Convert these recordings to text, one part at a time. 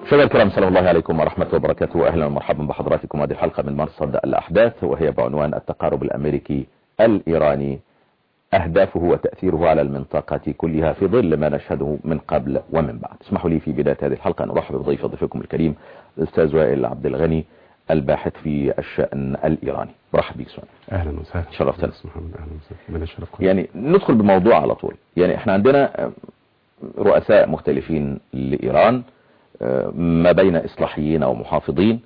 مشاهدينا الكرام سلام الله عليكم ورحمة الله وبركاته وأهلا ومرحبا بحضراتكم هذه الحلقة من مرصد الأحداث وهي بعنوان التقارب الأمريكي الإيراني أهدافه وتأثيره على المنطقة كلها في ظل ما نشهده من قبل ومن بعد اسمحوا لي في بداية هذه الحلقة أن أرحب بضيف ضيفكم الكريم الأستاذ وائل عبد الغني الباحث في الشأن الإيراني مرحب بك سؤال اهلا وسهلا شرفتنا محمد اهلا وسهلا من الشرف يعني ندخل بموضوع على طول يعني احنا عندنا رؤساء مختلفين لإيران ما بين إصلاحيين أو محافظين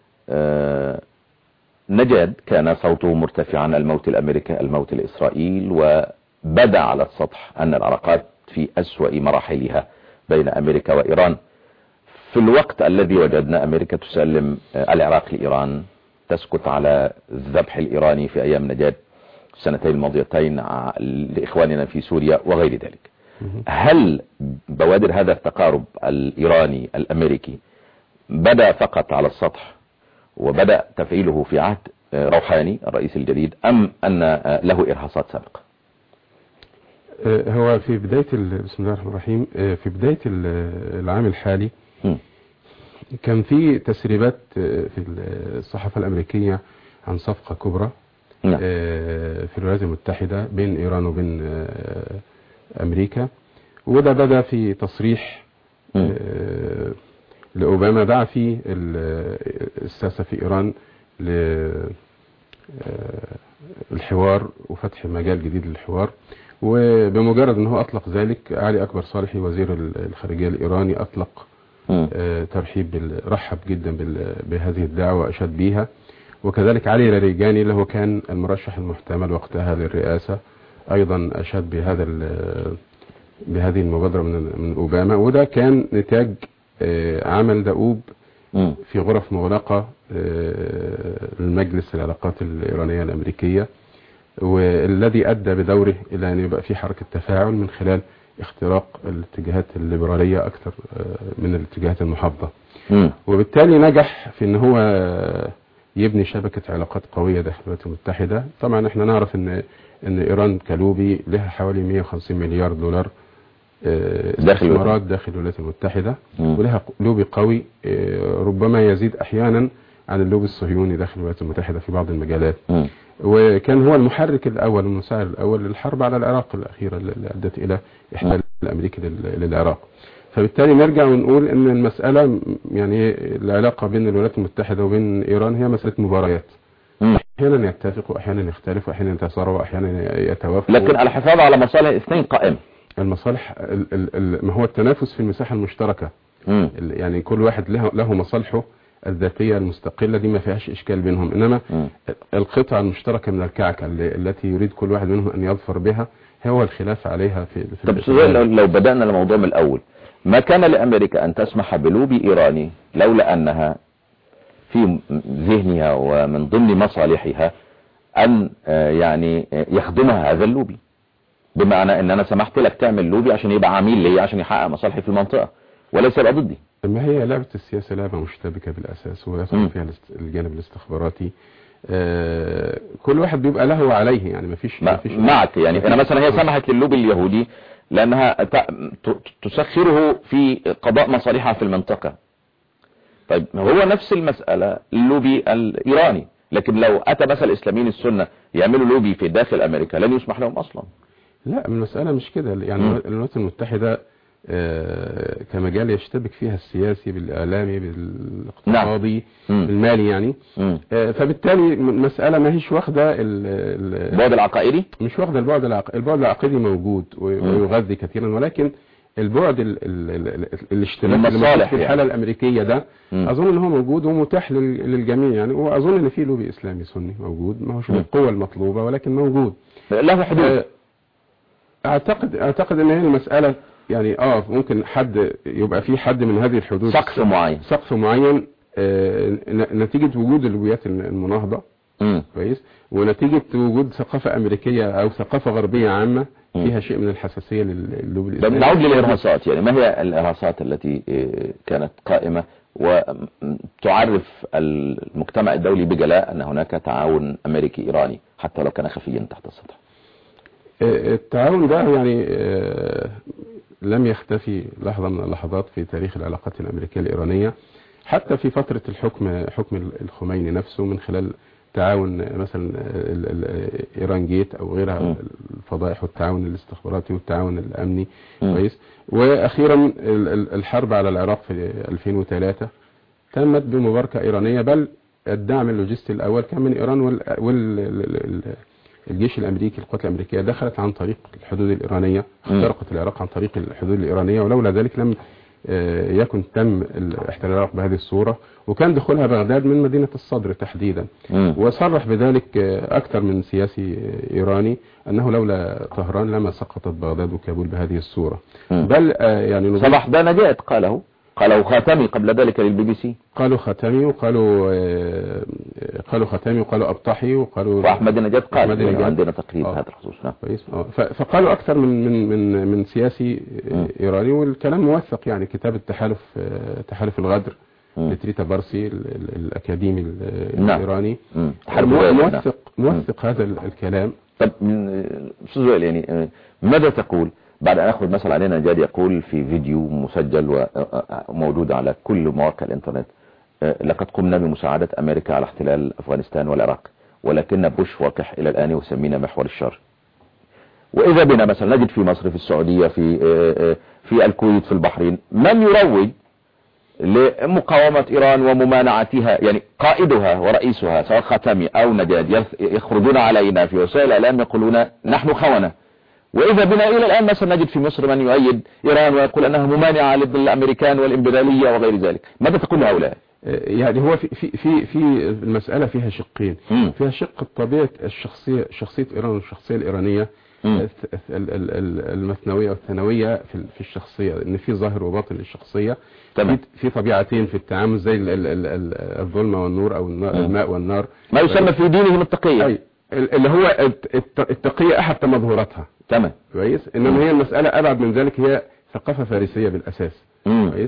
نجد كان صوته مرتفعا الموت الأمريكا الموت لإسرائيل وبدا على السطح أن العلاقات في أسوأ مراحلها بين أمريكا وإيران في الوقت الذي وجدنا أمريكا تسلم العراق لإيران تسكت على الذبح الإيراني في أيام نجاد السنتين الماضيتين لإخواننا في سوريا وغير ذلك هل بوادر هذا التقارب الإيراني الأمريكي بدأ فقط على السطح وبدأ تفعيله في عهد روحاني الرئيس الجديد أم أن له إرهاصات سابقة هو في بداية بسم الله الرحمن الرحيم في بداية العام الحالي م. كان في تسريبات في الصحافة الأمريكية عن صفقة كبرى نعم. في الولايات المتحدة بين إيران وبين أمريكا وده بدأ في تصريح م. لأوباما دعا فيه الساسة في إيران للحوار وفتح مجال جديد للحوار وبمجرد أنه أطلق ذلك علي أكبر صالحي وزير الخارجية الإيراني أطلق م. ترحيب بال... رحب جدا بال... بهذه الدعوة وأشاد بيها وكذلك علي لاريجاني اللي هو كان المرشح المحتمل وقتها للرئاسة أيضا أشاد بهذا ال... بهذه المبادرة من من أوباما وده كان نتاج عمل دؤوب م. في غرف مغلقة المجلس العلاقات الإيرانية الأمريكية والذي أدى بدوره إلى أن يبقى في حركة تفاعل من خلال اختراق الاتجاهات الليبرالية أكثر من الاتجاهات المحافظة م. وبالتالي نجح في أن هو يبني شبكة علاقات قوية داخل الولايات المتحدة طبعا احنا نعرف أن ان ايران كلوبي لها حوالي 150 مليار دولار استثمارات داخل الولايات المتحدة م. ولها لوبي قوي ربما يزيد احيانا عن اللوبي الصهيوني داخل الولايات المتحدة في بعض المجالات م. وكان هو المحرك الاول والمساعد الاول للحرب على العراق الاخيرة اللي ادت الى احتلال الامريكي للعراق فبالتالي نرجع ونقول ان المسألة يعني العلاقة بين الولايات المتحدة وبين ايران هي مسألة مباريات م. احيانا يتفقوا احيانا يختلفوا احيانا يتصارعوا احيانا يتوافقوا لكن الحفاظ على مصالح الاثنين قائم المصالح ال ال ال ما هو التنافس في المساحة المشتركة م. ال- يعني كل واحد له له مصالحه الذاتية المستقلة دي ما فيهاش اشكال بينهم انما م. القطعة المشتركة من الكعكة اللي- التي يريد كل واحد منهم ان يظفر بها هو الخلاف عليها في, في طب سؤال لو, لو بدأنا الموضوع من الأول ما كان لأمريكا أن تسمح بلوبي إيراني لولا أنها في ذهنها ومن ضمن مصالحها أن آه، يعني آه، يخدمها هذا اللوبي بمعنى أن أنا سمحت لك تعمل لوبي عشان يبقى عميل لي عشان يحقق مصالحي في المنطقة وليس يبقى ضدي ما هي لعبة السياسة لعبة مشتبكة بالأساس مم. ويدخل فيها الاست- الجانب الاستخباراتي آه، كل واحد بيبقى له وعليه يعني ما فيش ما- معك يعني أنا مثلا هي سمحت للوبي اليهودي لأنها ت- ت- تسخره في قضاء مصالحها في المنطقة طيب هو نفس المسألة اللوبي الإيراني لكن لو أتى مثلا الإسلاميين السنة يعملوا لوبي في داخل أمريكا لن يسمح لهم أصلا لا المسألة مش كده يعني مم. الولايات المتحدة آه، كمجال يشتبك فيها السياسي بالإعلامي بالاقتصادي مم. بالمالي يعني مم. آه، فبالتالي المسألة ما هيش واخدة ال- ال- البعد العقائدي مش واخدة البعد العق... البعد العقيدي موجود و- مم. ويغذي كثيرا ولكن البعد ال... ال... ال... الاشتراك اللي المصالح موجود في الحالة يعني. الأمريكية ده مم. أظن إن هو موجود ومتاح لل... للجميع يعني وأظن إن في لوبي إسلامي سني موجود ما هوش مم. بالقوة المطلوبة ولكن موجود له حدود آه، اعتقد اعتقد ان هي المسألة يعني اه ممكن حد يبقى في حد من هذه الحدود سقف معين سقف معين آه، ن- نتيجة وجود اللوبيات المناهضة مم. كويس ونتيجة وجود ثقافة أمريكية أو ثقافة غربية عامة مم. فيها شيء من الحساسية للوبي طب الإسلامي نعود للإرهاصات يعني ما هي الإرهاصات التي آه، كانت قائمة وتعرف المجتمع الدولي بجلاء أن هناك تعاون أمريكي إيراني حتى لو كان خفيا تحت السطح آه، التعاون ده يعني آه، لم يختفي لحظة من اللحظات في تاريخ العلاقات الأمريكية الإيرانية حتى في فترة الحكم حكم الخميني نفسه من خلال تعاون مثلا ال- ال- ايران جيت او غيرها م. الفضائح والتعاون الاستخباراتي والتعاون الامني م. كويس واخيرا ال- ال- الحرب على العراق في 2003 تمت بمباركه ايرانيه بل الدعم اللوجستي الاول كان من ايران وال وال ال- ال- الجيش الامريكي القوات الامريكيه دخلت عن طريق الحدود الايرانيه م. اخترقت العراق عن طريق الحدود الايرانيه ولولا ذلك لم آه، يكن تم احتلال العراق بهذه الصوره وكان دخولها بغداد من مدينه الصدر تحديدا مم. وصرح بذلك آه، أكثر من سياسي آه، إيراني أنه لولا طهران لما سقطت بغداد وكابول بهذه الصورة مم. بل آه، يعني نظام- صلاح دانجات قاله قاله خاتمي قبل ذلك للبي بي سي قالوا ختامي وقالوا آه، قالوا ختامي وقالوا أبطحي وقالوا واحمد نجاد قال أحمد نجاد. عندنا تقرير آه. بهذا الخصوص نعم كويس آه، ف- فقالوا أكثر من من من من سياسي آه، مم. إيراني والكلام موثق يعني كتاب التحالف آه، تحالف الغدر مم. لتريتا بارسي ال- ال- الأكاديمي ال- نعم. الإيراني مم. مو- حرب الغير، نعم. موثق موثق هذا ال- الكلام طب من- استاذ وائل يعني آه، ماذا تقول بعد ان اخذ مثلا علينا نجاد يقول في فيديو مسجل وموجود على كل مواقع الانترنت آه، لقد قمنا بمساعدة امريكا على احتلال افغانستان والعراق ولكن بوش واقح الى الان يسمينا محور الشر واذا بنا مثلا نجد في مصر في السعودية في آه، آه، في الكويت في البحرين من يروج لمقاومة إيران وممانعتها يعني قائدها ورئيسها سواء خاتمي أو نجاد يرث- يخرجون علينا في وسائل الإعلام يقولون نحن خونة وإذا بنا إلى الآن مثلا نجد في مصر من يؤيد إيران ويقول أنها ممانعة للأمريكان والإمبريالية وغير ذلك ماذا تقول لهؤلاء؟ يعني هو في في في في المسألة فيها شقين مم. فيها شق طبيعة الشخصية شخصية إيران والشخصية الإيرانية مم. الث- ال- ال- ال- المثنوية والثانوية في ال- في الشخصية إن في ظاهر وباطن للشخصية تمام. في في طبيعتين في التعامل زي ال- ال- ال- ال- الظلمة والنور أو النا- مم. الماء والنار ما يسمى في دينهم التقية أي ال- اللي هو الت- الت- التقية أحد تمظهراتها تمام كويس إنما هي المسألة أبعد من ذلك هي ثقافة فارسية بالأساس مم. كويس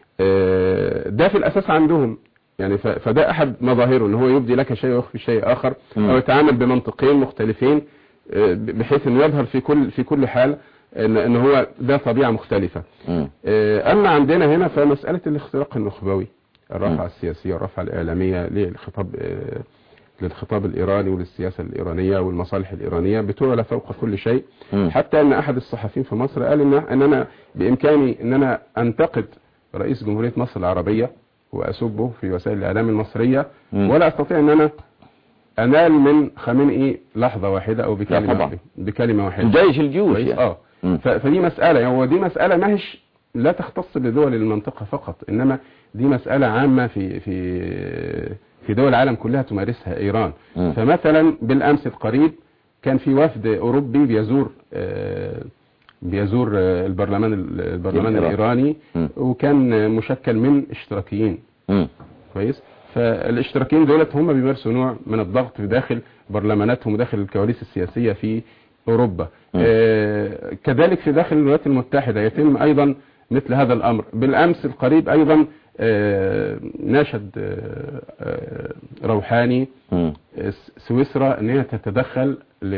آه، ده في الاساس عندهم يعني ف- فده احد مظاهره ان هو يبدي لك شيء ويخفي شيء اخر مم. او يتعامل بمنطقين مختلفين آه، بحيث انه يظهر في كل في كل حال ان ان هو ده طبيعه مختلفه مم. آه، اما عندنا هنا فمساله الاختراق النخبوي مم. الرفعه السياسيه والرفعه الاعلاميه للخطاب آه، للخطاب الايراني وللسياسه الايرانيه والمصالح الايرانيه بتعلى فوق كل شيء مم. حتى ان احد الصحفيين في مصر قال ان ان انا بامكاني ان انا انتقد رئيس جمهوريه مصر العربيه واسبه في وسائل الاعلام المصريه مم. ولا استطيع ان انا انال من خامنئي لحظه واحده او بكلمه طبعا. واحده بكلمه واحده جيش الجيوش كويس؟ يعني. اه مم. ف- فدي مساله يعني هو دي مساله ما هيش لا تختص بدول المنطقه فقط انما دي مساله عامه في في في دول العالم كلها تمارسها ايران مم. فمثلا بالامس القريب كان في وفد اوروبي بيزور آه، بيزور آه، البرلمان البرلمان الإيراني. الايراني مم. وكان آه، مشكل من اشتراكيين مم. كويس فالاشتراكيين دولت هم بيمارسوا نوع من الضغط داخل برلماناتهم وداخل الكواليس السياسية في أوروبا م. آه كذلك في داخل الولايات المتحدة يتم أيضا مثل هذا الأمر بالأمس القريب أيضا آه ناشد آه آه روحاني مم. آه، سويسرا ان هي تتدخل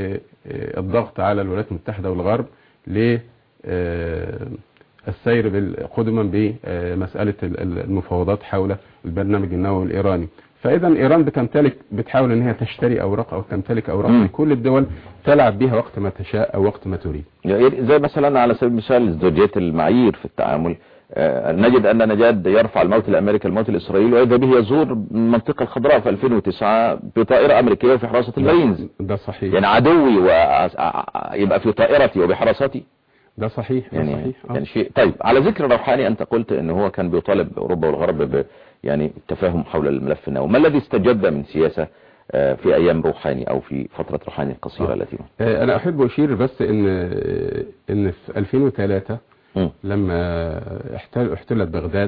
للضغط على الولايات المتحدة والغرب ل آه، السير بال- قدما بمسألة ال- ال- المفاوضات حول البرنامج النووي الإيراني فإذا إيران بتمتلك بتحاول ان هي تشتري أوراق أو تمتلك أوراق مم. في كل الدول تلعب بها وقت ما تشاء أو وقت ما تريد يعني زي مثلا على سبيل المثال ازدواجية المعايير في التعامل آه، نجد أن نجاد يرفع الموت الأمريكي الموت الإسرائيلي وإذا به يزور المنطقة الخضراء في 2009 بطائرة أمريكية وفي حراسة المارينز ده صحيح يعني عدوي ويبقى في طائرتي وبحراستي ده صحيح ده يعني صحيح آه. يعني شيء طيب على ذكر روحاني أنت قلت أن هو كان بيطالب أوروبا والغرب ب يعني التفاهم حول الملف النووي ما الذي استجد من سياسة آه، في أيام روحاني أو في فترة روحاني القصيرة آه. التي آه، أنا أحب أشير بس إن آه، إن في 2003 مم. لما احتل احتلت بغداد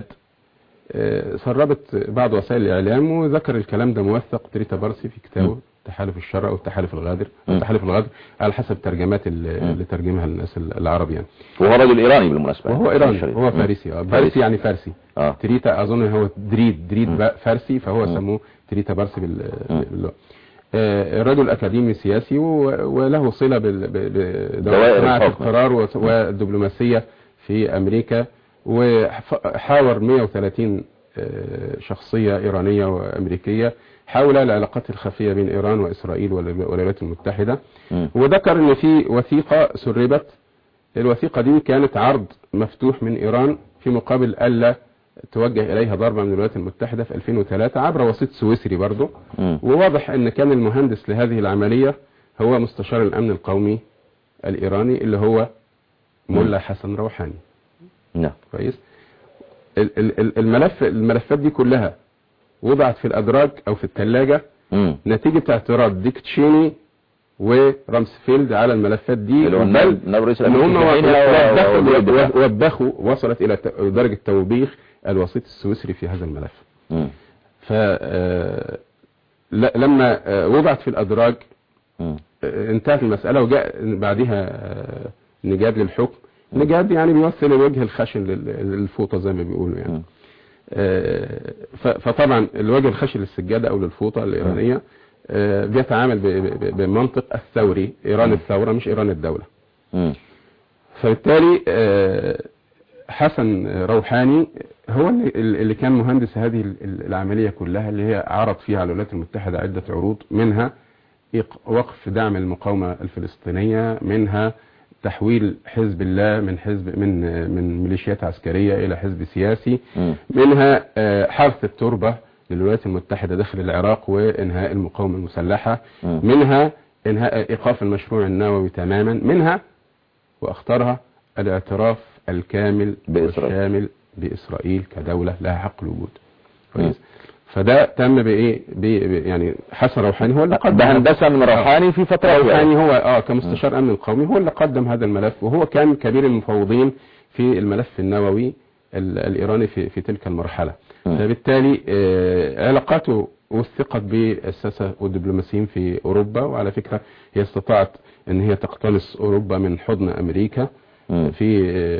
آه، سربت بعض وسائل الإعلام وذكر الكلام ده موثق تريتا بارسي في م. كتابه تحالف الشرع أو التحالف الغادر م. التحالف الغادر على حسب ترجمات اللي م. اللي ترجمها الناس العرب يعني وهو رجل إيراني بالمناسبة وهو يعني. إيراني شريف. هو مم. فارسي آه، فارسي يعني فارسي آه. تريتا أظن هو دريد دريد م. بقى فارسي فهو م. سموه تريتا بارسي بال م. باللغة. آه، رجل أكاديمي سياسي و- وله صلة بال- ب- دوائر بدوائر صناعة الحكم. القرار وس- والدبلوماسية في امريكا وحاور 130 آه، شخصية ايرانية وامريكية حول العلاقات الخفية بين ايران واسرائيل والولايات المتحدة مم. وذكر ان في وثيقة سربت الوثيقة دي كانت عرض مفتوح من ايران في مقابل الا توجه اليها ضربة من الولايات المتحدة في 2003 عبر وسيط سويسري برضه مم. وواضح ان كان المهندس لهذه العملية هو مستشار الامن القومي الايراني اللي هو ملا حسن روحاني نعم كويس ال- ال- ال- الملف الملفات دي كلها وضعت في الادراج او في الثلاجة مم. نتيجة اعتراض ديك تشيني ورامسفيلد على الملفات دي اللي هو بل النائب نائب رئيس ان هم الأمريكي في حينها و- ووزير الدفاع. وبخوا وبخوا وصلت الى ت- درجة توبيخ الوسيط السويسري في هذا الملف مم. ف آه، ل- لما آه، وضعت في الادراج مم. آه، انتهت المسألة وجاء بعدها آه، نجاد للحكم نجاد يعني بيمثل الوجه الخشن لل- للفوطة زي ما بيقولوا يعني مم. آه، ف- فطبعا الوجه الخشن للسجادة او للفوطة الايرانية آه، بيتعامل ب- ب- بمنطق الثوري ايران الثورة مش ايران الدولة مم. فبالتالي آه، حسن روحاني هو اللي اللي كان مهندس هذه ال- ال- العملية كلها اللي هي عرض فيها على الولايات المتحدة عدة عروض منها إيق- وقف دعم المقاومة الفلسطينية منها تحويل حزب الله من حزب من من ميليشيات عسكرية إلى حزب سياسي مم. منها آه، حرث التربة للولايات المتحدة داخل العراق وإنهاء المقاومة المسلحة مم. منها إنهاء إيقاف المشروع النووي تماما منها وأخطرها الاعتراف الكامل بإسرائيل. والشامل بإسرائيل كدولة لها حق الوجود كويس فده تم بإيه ب- ب- يعني حسن روحاني هو اللي قدم ده هندسة من روحاني في فترة روحاني هو اه كمستشار امن القومي هو اللي قدم هذا الملف وهو كان كبير المفوضين في الملف النووي ال- الايراني في في تلك المرحله م. فبالتالي آه، علاقاته وثقت بالساسه والدبلوماسيين في اوروبا وعلى فكره هي استطاعت ان هي تقتنص اوروبا من حضن امريكا مم. في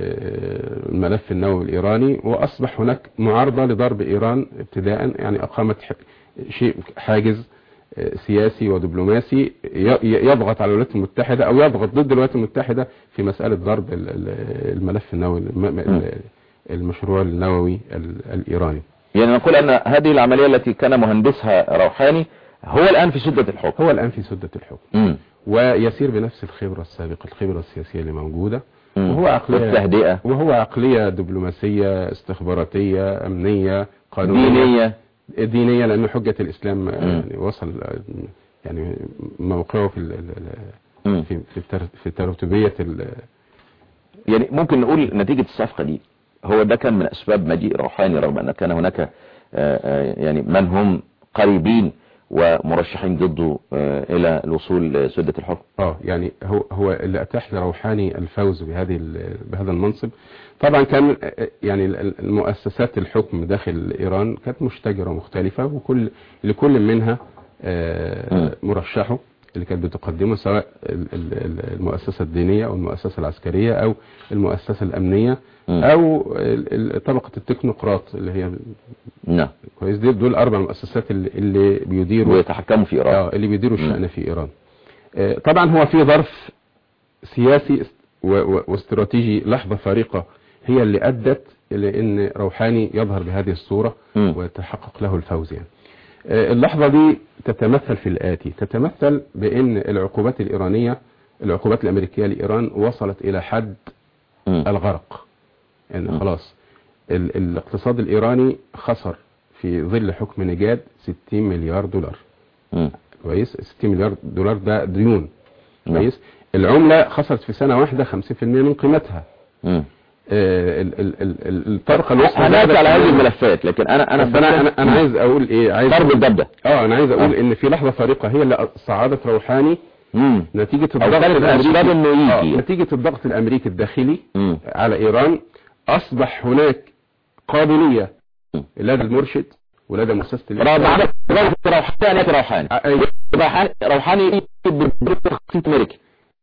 آه، الملف النووي الإيراني وأصبح هناك معارضة لضرب إيران ابتداء يعني أقامت ح- شيء حاجز آه، سياسي ودبلوماسي ي- ي- يضغط على الولايات المتحدة أو يضغط ضد الولايات المتحدة في مسألة ضرب ال- ال- الملف النووي الم- ال- المشروع النووي ال- الإيراني يعني نقول أن هذه العملية التي كان مهندسها روحاني هو الآن في سدة الحكم هو الآن في سدة الحكم مم. ويسير بنفس الخبرة السابقة الخبرة السياسية اللي موجودة مم. وهو عقلية والتهدئة وهو عقلية دبلوماسية استخباراتية أمنية قانونية دينية دينية لأن حجة الإسلام مم. يعني وصل يعني موقعه في ال- ال- مم. في في التر- في ترتيبية ال- يعني ممكن نقول نتيجة الصفقة دي هو ده كان من أسباب مجيء روحاني رغم أن كان هناك آه، آه، يعني من هم قريبين ومرشحين ضده آه، إلى الوصول لسدة الحكم اه يعني هو هو اللي اتاح لروحاني الفوز بهذه ال- بهذا المنصب طبعا كان آه، يعني ال- المؤسسات الحكم داخل ايران كانت مشتجره ومختلفه وكل لكل منها آه، مم. مرشحه اللي كانت بتقدمه سواء ال- ال- ال- المؤسسه الدينيه او المؤسسه العسكريه او المؤسسه الامنيه مم. او ال- ال- طبقه التكنوقراط اللي هي نعم كويس دي دول اربع مؤسسات اللي, اللي بيديروا ويتحكموا في إيران اه اللي بيديروا مم. الشأن في إيران آه، طبعا هو في ظرف سياسي است- و- و- واستراتيجي لحظة فارقة هي اللي أدت إلى أن روحاني يظهر بهذه الصورة مم. ويتحقق له الفوز يعني آه، اللحظة دي تتمثل في الآتي تتمثل بأن العقوبات الإيرانية العقوبات الأمريكية لإيران وصلت إلى حد مم. الغرق مم. يعني خلاص ال- الاقتصاد الإيراني خسر في ظل حكم نجاد 60 مليار دولار مم. كويس 60 مليار دولار ده ديون نعم. كويس العملة خسرت في سنة واحدة 50% من قيمتها مم. آه، ال- ال- ال- ال- الطبقة الوسطى هنأتي زادت على هذه في- الملفات لكن أنا أنا بس انا انا انا عايز اقول ايه عايز ضرب الدبة اه انا عايز اقول آه. ان في لحظة فارقة هي اللي صعدت روحاني مم. نتيجة أو الضغط كانت الامريكي الأسباب إنه آه، يجي نتيجة الضغط الامريكي الداخلي مم. على ايران اصبح هناك قابلية مم. لدى المرشد ولدى مؤسسة روحاني روحاني روحاني آه، أيوة. روحاني روحاني بتخطيط أمريكي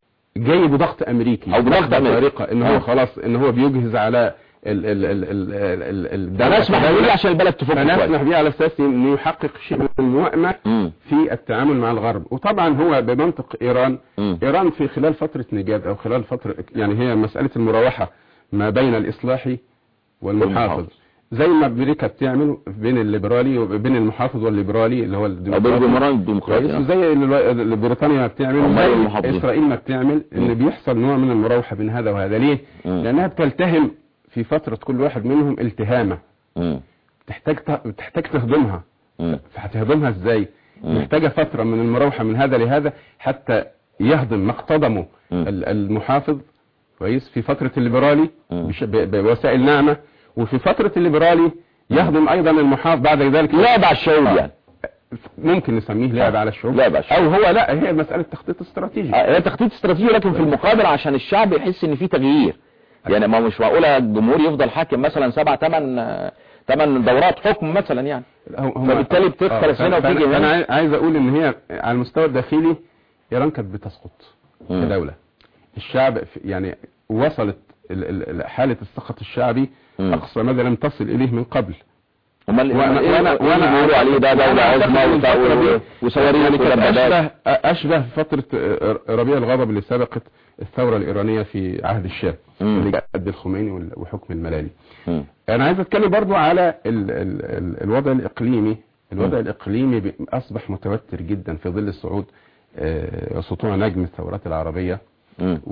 جاي بضغط امريكي أو بضغط لحظة أمريكي. فارقة ان هو آه. خلاص ان هو بيجهز على ال ال ال ال ال ال أنا أسمح الدولة. بيه عشان البلد تفك فنسمح كويس بيه على اساس انه يحقق شيء من الموائمة مم. في التعامل مع الغرب وطبعا هو بمنطق ايران مم. ايران في خلال فترة نجاد او خلال فترة يعني هي مسألة المراوحة ما بين الإصلاحي والمحافظ والمحافظ. زي ما أمريكا بتعمل بين الليبرالي وبين المحافظ والليبرالي اللي هو أو الديمقراطي بالجمهورية الديمقراطية كويس وزي اللي اللي بريطانيا ما بتعمل هم وزي المحافظين. اسرائيل ما بتعمل ان مم. بيحصل نوع من المراوحه بين هذا وهذا ليه؟ مم. لانها بتلتهم في فتره كل واحد منهم التهامه مم. تحتاج ت- تحتاج تهضمها مم. فهتهضمها ازاي؟ مم. محتاجه فتره من المراوحه من هذا لهذا حتى يهضم ما اقتضمه مم. ال- المحافظ كويس في فتره الليبرالي مم. بش- ب- بوسائل ناعمه وفي فتره الليبرالي يهضم ايضا المحافظ بعد ذلك لعب على الشعوب يعني ممكن نسميه لعب على الشعوب لعب على الشعوب. او هو لا هي مساله تخطيط استراتيجي آه، هي تخطيط استراتيجي لكن في المقابل عشان الشعب يحس ان في تغيير يعني ما هو مش معقوله الجمهور يفضل حاكم مثلا سبع ثمان ثمان دورات حكم مثلا يعني هم- هم- فبالتالي بتخلص آه، هنا فأنا- وتيجي هنا. انا عاي- عايز اقول ان هي على المستوى الداخلي ايران كانت بتسقط مم. كدوله الشعب في- يعني وصلت ال- ال- ال- حاله السخط الشعبي مم. اقصى مدى لم تصل اليه من قبل امال وأنا- إيه- وأنا- إيه وأنا- بيقولوا عليه ده وأنا دوله أعتقد عظمى إن وبتاع- الفترة دي وصواريخ يعني كانت ودبابات اشبه اشبه فتره آه، ربيع الغضب اللي سبقت الثوره الايرانيه في عهد الشام مم. اللي جاءت بالخميني وال- وحكم الملالي مم. انا عايز اتكلم برضو على ال ال ال الوضع الاقليمي الوضع م. الاقليمي ب- اصبح متوتر جدا في ظل صعود آه، سطوع نجم الثورات العربيه مم.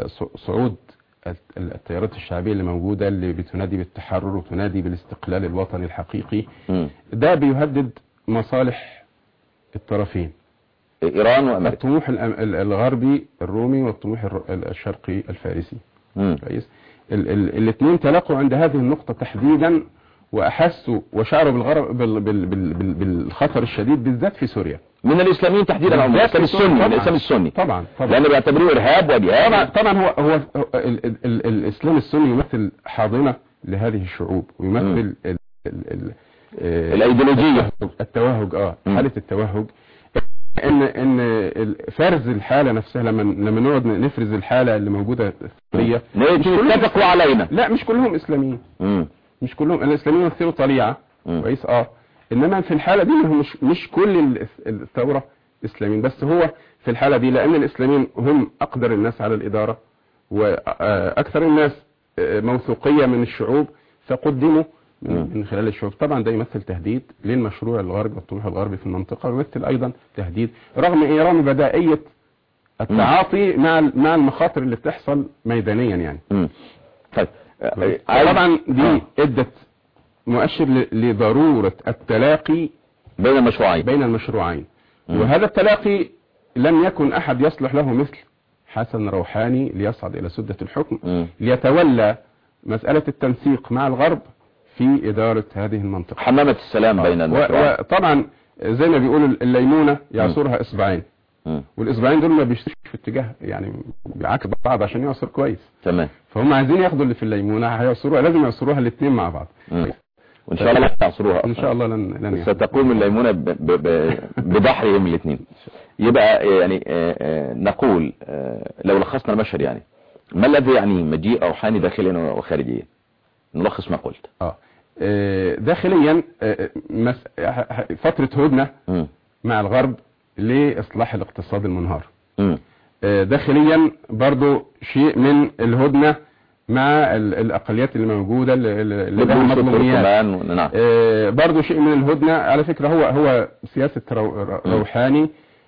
وصعود التيارات الشعبيه اللي موجوده اللي بتنادي بالتحرر وتنادي بالاستقلال الوطني الحقيقي مم. ده بيهدد مصالح الطرفين ايران وامريكا الطموح الأم- ال- الغربي الرومي والطموح الر- الشرقي الفارسي مم. كويس الاثنين تلاقوا عند هذه النقطة تحديدا وأحسوا وشعروا بالغرب بال بال بال بال بالخطر الشديد بالذات في سوريا من الاسلاميين تحديدا او من بالذات الاسلام في سوريا. السني من طبعاً. الاسلام السني طبعا طبعا لانه بيعتبروه ارهاب طبعا وجهاد طبعا هو هو هو ال ال ال الاسلام السني يمثل حاضنه لهذه الشعوب ويمثل ال ال ال آه، الايديولوجيه التوهج اه مم. حاله التوهج ان ان ال- فرز الحاله نفسها لما لما نقعد نفرز الحاله اللي موجوده في سوريا مش كلهم- اتفقوا علينا لا مش كلهم اسلاميين مم. مش كلهم الاسلاميين يمثلوا طليعه مم. كويس اه انما في الحاله دي هم مش مش كل ال- الثوره اسلاميين بس هو في الحاله دي لان الاسلاميين هم اقدر الناس على الاداره واكثر الناس آه، موثوقيه من الشعوب فقدموا مم. من من خلال الشعوب طبعا ده يمثل تهديد للمشروع الغربي والطموح الغربي في المنطقه ويمثل ايضا تهديد رغم ايران بدائيه التعاطي مع ال- مع المخاطر اللي بتحصل ميدانيا يعني مم. طيب آه، عايز- طبعا دي آه. ادت مؤشر ل- لضرورة التلاقي بين المشروعين بين المشروعين مم. وهذا التلاقي لم يكن احد يصلح له مثل حسن روحاني ليصعد الى سدة الحكم مم. ليتولى مسألة التنسيق مع الغرب في ادارة هذه المنطقة حمامة السلام بين و- المشروعين وطبعا زي ما بيقولوا الليمونة يعصرها اصبعين مم. والاصبعين دول ما بيشتركش في اتجاه يعني بعكس بعض عشان يعصر كويس تمام فهم عايزين ياخدوا اللي في الليمونة هيعصروها لازم يعصروها الاثنين مع بعض مم. وان شاء الله تعصروها ان شاء الله لن لن يحدث. ستقوم الليمونة ب- ب- ب- بدحرهم الاثنين يبقى يعني آه، آه، نقول آه، لو لخصنا المشهد يعني ما الذي يعني مجيء روحاني داخليا وخارجيا نلخص ما قلت اه آه، داخليا آه، مس- ح- ح- فترة هدنة مم. مع الغرب لإصلاح الاقتصاد المنهار مم. آه، داخليا برضو شيء من الهدنة مع ال- الأقليات اللي موجودة اللي اللي لها لبنان مظلوميات وتركمان، نعم آه، برضو شيء من الهدنة على فكرة هو هو سياسة رو- ر- مم. روحاني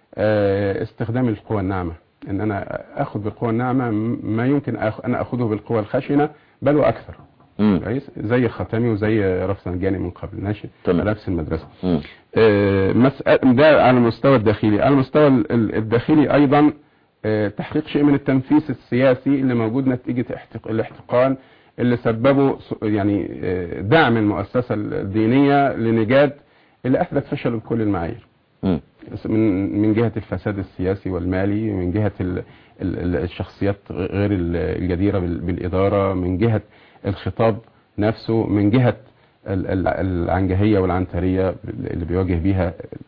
آه، استخدام القوى الناعمة ان انا اخذ بالقوى الناعمة م- ما يمكن أخ- انا اخذه بالقوى الخشنة بل واكثر مم. كويس زي الختامي وزي رفسنجاني من قبل ماشي تمام. نفس المدرسة مم. آه، مسألة ده على المستوى الداخلي على المستوى ال- ال- الداخلي ايضا آه، تحقيق شيء من التنفيس السياسي اللي موجود نتيجة احتق- الاحتقان اللي سببه س- يعني آه، دعم المؤسسة الدينية لنجاد اللي اثبت فشله بكل المعايير مم. من من جهة الفساد السياسي والمالي من جهة ال- ال- ال- الشخصيات غير ال- الجديرة بال- بالإدارة من جهة الخطاب نفسه من جهة ال- ال- العنجهية والعنترية اللي بيواجه بيها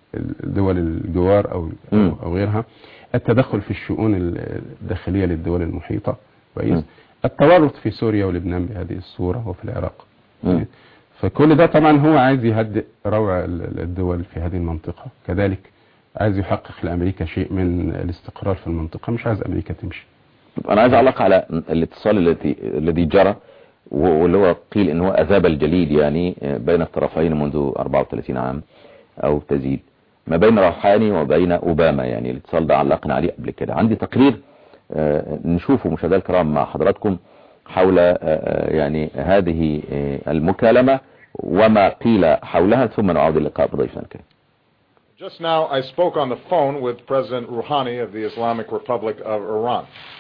دول الجوار أو مم. أو غيرها التدخل في الشؤون الداخلية للدول المحيطة مم. كويس التورط في سوريا ولبنان بهذه الصورة وفي العراق مم. فكل ده طبعا هو عايز يهدئ روع ال- الدول في هذه المنطقة كذلك عايز يحقق لأمريكا شيء من الاستقرار في المنطقة مش عايز أمريكا تمشي طب انا عايز اعلق على الاتصال الذي الذي جرى واللي هو قيل ان هو اذاب الجليد يعني بين الطرفين منذ 34 عام او تزيد ما بين روحاني وبين اوباما يعني الاتصال ده علقنا عليه قبل كده عندي تقرير نشوفه مشاهدينا الكرام مع حضراتكم حول يعني هذه المكالمة وما قيل حولها ثم نعود اللقاء بضيفنا الكريم Just now I spoke on the phone with President Rouhani of the Islamic Republic of Iran.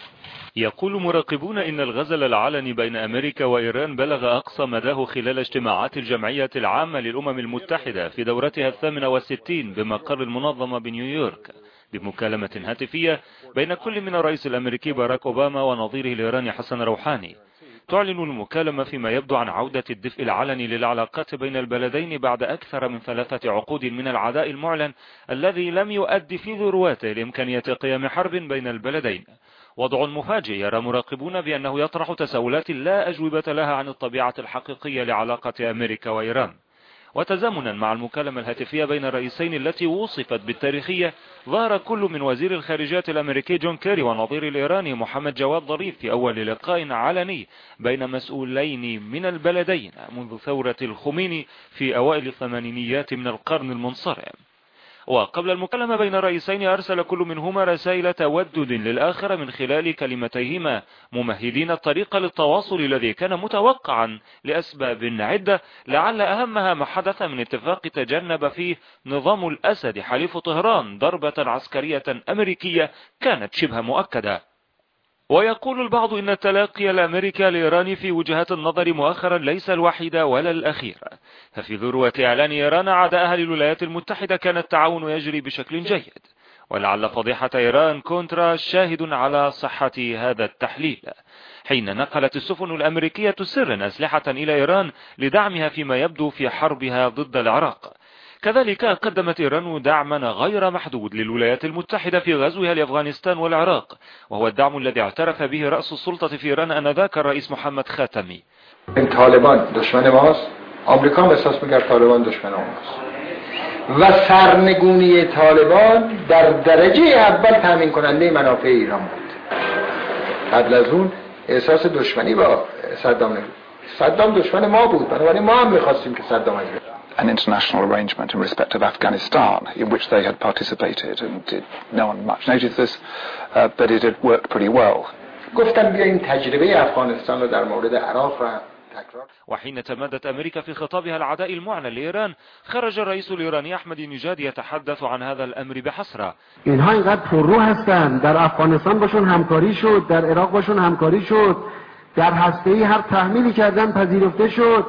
يقول مراقبون إن الغزل العلني بين أمريكا وإيران بلغ أقصى مداه خلال اجتماعات الجمعية العامة للأمم المتحدة في دورتها الثامنة والستين بمقر المنظمة بنيويورك بمكالمة هاتفية بين كل من الرئيس الأمريكي باراك أوباما ونظيره الإيراني حسن روحاني تعلن المكالمة فيما يبدو عن عودة الدفء العلني للعلاقات بين البلدين بعد أكثر من ثلاثة عقود من العداء المعلن الذي لم يؤدي في ذرواته لإمكانية قيام حرب بين البلدين وضع مفاجئ يرى مراقبون بأنه يطرح تساؤلات لا أجوبة لها عن الطبيعة الحقيقية لعلاقة أمريكا وإيران وتزامنا مع المكالمة الهاتفية بين الرئيسين التي وصفت بالتاريخية ظهر كل من وزير الخارجية الأمريكي جون كيري ونظير الإيراني محمد جواد ظريف في أول لقاء علني بين مسؤولين من البلدين منذ ثورة الخميني في أوائل الثمانينيات من القرن المنصرم وقبل المكالمة بين الرئيسين أرسل كل منهما رسائل تودد للآخر من خلال كلمتيهما ممهدين الطريق للتواصل الذي كان متوقعا لأسباب عدة لعل أهمها ما حدث من اتفاق تجنب فيه نظام الأسد حليف طهران ضربة عسكرية أمريكية كانت شبه مؤكدة ويقول البعض إن التلاقي الأمريكي الإيراني في وجهات النظر مؤخرا ليس الوحيد ولا الأخير ففي ذروة إعلان إيران عداءها للولايات المتحدة كان التعاون يجري بشكل جيد ولعل فضيحة إيران كونترا شاهد على صحة هذا التحليل حين نقلت السفن الأمريكية سرا أسلحة إلى إيران لدعمها فيما يبدو في حربها ضد العراق كذلك قدمت إيران دعما غير محدود للولايات المتحدة في غزوها لأفغانستان والعراق وهو الدعم الذي اعترف به رأس السلطة في إيران أنذاك الرئيس محمد خاتمي طالبان دشمن ماست آمریکا هم احساس میکرد طالبان دشمن ماست و سرنگونی طالبان در درجه اول تامین کننده منافع ایران بود قبل از اون احساس دشمنی با صدام نبود صدام دشمن ما بود بنابراین ما هم میخواستیم که صدام از an international arrangement in respect of Afghanistan in which they had participated and it, no one much noticed this uh, but it had worked pretty well گفتم بیایم تجربه افغانستان رو در مورد عراق را وحين تمادت أمريكا في خطابها العداء المعنى لإيران خرج الرئيس الإيراني أحمد نجاد يتحدث عن هذا الأمر بحسرة اینها اینقدر پررو هستن در افغانستان باشون همکاری شد در عراق باشون همکاری شد در هسته ای هر تحمیلی کردن پذیرفته شد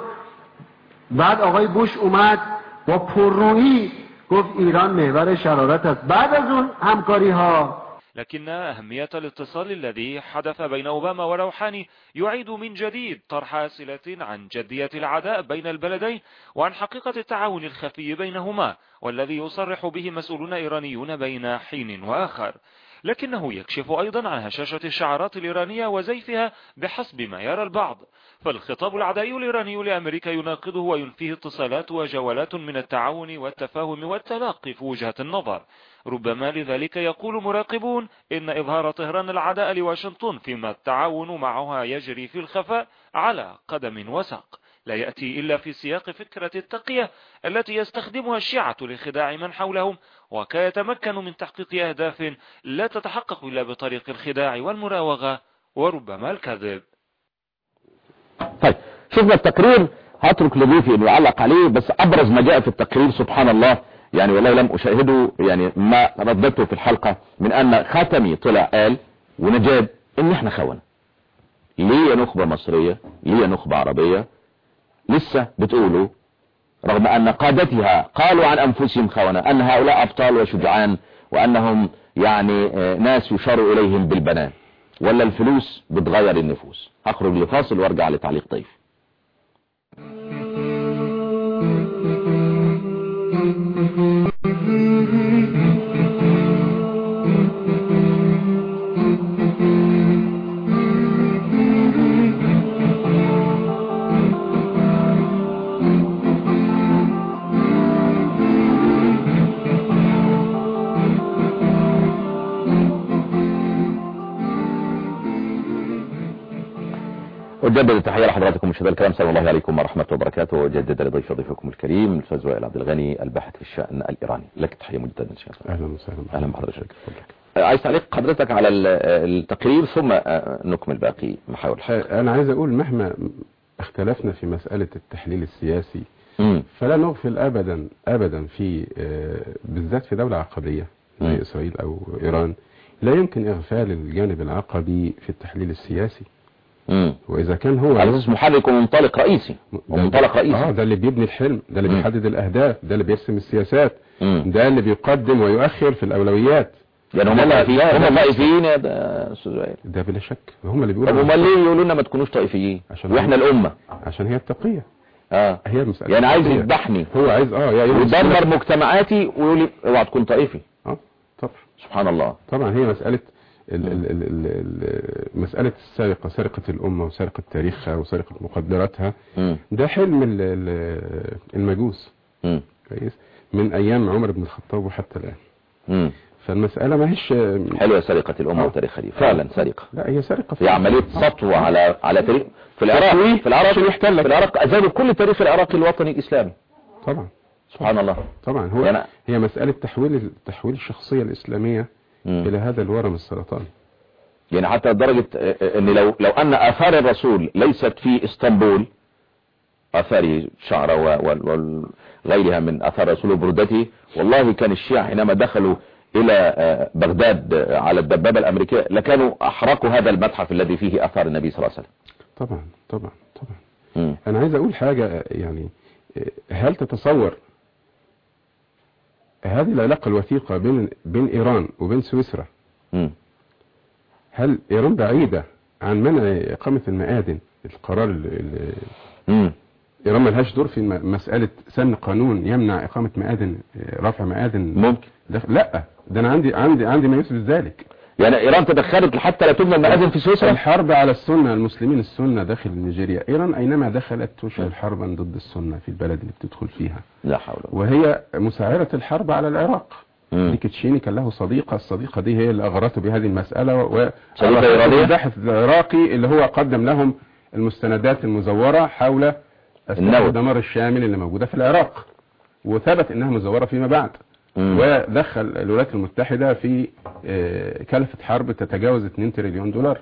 بعد آقای بوش اومد با پررویی گفت ایران محور شرارت است بعد از اون همکاری ها لكن أهمية الاتصال الذي حدث بين أوباما وروحاني يعيد من جديد طرح أسئلة عن جدية العداء بين البلدين وعن حقيقة التعاون الخفي بينهما والذي يصرح به مسؤولون إيرانيون بين حين وآخر لكنه يكشف أيضا عن هشاشة الشعارات الإيرانية وزيفها بحسب ما يرى البعض فالخطاب العدائي الإيراني لأمريكا يناقضه وينفيه اتصالات وجولات من التعاون والتفاهم والتلاقي في وجهة النظر ربما لذلك يقول مراقبون إن إظهار طهران العداء لواشنطن فيما التعاون معها يجري في الخفاء على قدم وساق لا يأتي إلا في سياق فكرة التقية التي يستخدمها الشيعة لخداع من حولهم وكي يتمكنوا من تحقيق أهداف لا تتحقق إلا بطريق الخداع والمراوغة وربما الكذب طيب شفنا التقرير هترك لضيفي انه يعلق عليه بس ابرز ما جاء في التقرير سبحان الله يعني والله لم اشاهده يعني ما رددته في الحلقة من ان خاتمي طلع قال ونجاد ان احنا خونة ليه نخبة مصرية ليه نخبة عربية لسه بتقولوا رغم ان قادتها قالوا عن انفسهم خونة ان هؤلاء ابطال وشجعان وانهم يعني ناس يشار اليهم بالبنان ولا الفلوس بتغير النفوس هخرج لفاصل وارجع لتعليق ضيف أجدد التحية لحضراتكم مشاهدي الكرام سلام الله عليكم ورحمة وبركاته وأجدد لضيف ضيفكم الكريم الأستاذ وائل عبد الغني الباحث في الشأن الإيراني لك تحية مجددا إن شاء الله اهلا وسهلا أهلا بحضرتك عايز تعليق حضرتك على ال- التقرير ثم آه، نكمل باقي محاور الحلقة انا عايز اقول مهما اختلفنا في مسألة التحليل السياسي مم. فلا نغفل ابدا ابدا في آه، بالذات في دولة عقبية مم. زي اسرائيل او ايران لا يمكن اغفال الجانب العقبي في التحليل السياسي مم. واذا كان هو على أساس محرك ومنطلق رئيسي ده- ومنطلق اه رئيسي ده اللي بيبني الحلم ده اللي مم. بيحدد الاهداف ده اللي بيرسم السياسات مم. ده اللي بيقدم ويؤخر في الاولويات يعني هم لا، لا، طائفيين لا، هم لا. طائفيين يا ده أستاذ وائل ده بلا شك هم اللي طب بيقولوا امال ليه يقولوا لنا ما تكونوش طائفيين عشان واحنا هم- الأمة عشان هي التقية اه هي المسألة يعني عايز التقية. يذبحني هو عايز اه يا أيها ويدمر المسلمون- مجتمعاتي ويقول لي اوعى تكون طائفي اه طبعا سبحان الله طبعا هي مسألة ال ال ال ال ال مسألة السرقة سرقة الأمة وسرقة تاريخها وسرقة مقدراتها مم. ده حلم ال- ال- المجوس مم. كويس من أيام عمر بن الخطاب وحتى الآن مم. فالمسألة ما هيش حلوة سرقة الأمة آه. وتاريخها دي فعلا سرقة لا هي سرقة هي عملية سطو على على تاريخ في العراق تسويه في العراق عشان يحتلك. في العراق أزالوا كل تاريخ العراقي الوطني الإسلامي طبعا سبحان الله طبعا هو يعني- هي مسألة تحويل تحويل الشخصية الإسلامية مم. إلى هذا الورم السرطاني يعني حتى لدرجة آه، ان لو لو ان اثار الرسول ليست في اسطنبول اثار شعره و- و- وغيرها من اثار الرسول وبردته والله كان الشيعة حينما دخلوا الى آه، بغداد آه، على الدبابة الامريكية لكانوا احرقوا هذا المتحف الذي فيه اثار النبي صلى الله عليه وسلم طبعا طبعا طبعا مم. أنا عايز أقول حاجة يعني هل تتصور هذه العلاقة الوثيقة بين بين إيران وبين سويسرا مم. هل إيران بعيدة عن منع إقامة المآذن القرار ال- ال- مم. إيران ملهاش دور في م- مسألة سن قانون يمنع إقامة مآذن رفع مآذن ممكن داخل- لا ده أنا عندي عندي عندي ما يثبت ذلك يعني ايران تدخلت حتى لا تبنى المآذن في سويسرا الحرب على السنة المسلمين السنة داخل نيجيريا إيران أينما دخلت تشعل حربا ضد السنة في البلد اللي بتدخل فيها لا حول ولا وهي مساعرة الحرب على العراق مم. ديكتشيني كان له صديقة الصديقة دي هي اللي أغرته بهذه المسألة و صديقة إيرانية؟ الباحث العراقي اللي هو قدم لهم المستندات المزورة حول النووي. السلاح الدمار الشامل اللي موجودة في العراق وثبت انها مزورة فيما بعد مم. ودخل الولايات المتحدة في آه، كلفة حرب تتجاوز 2 تريليون دولار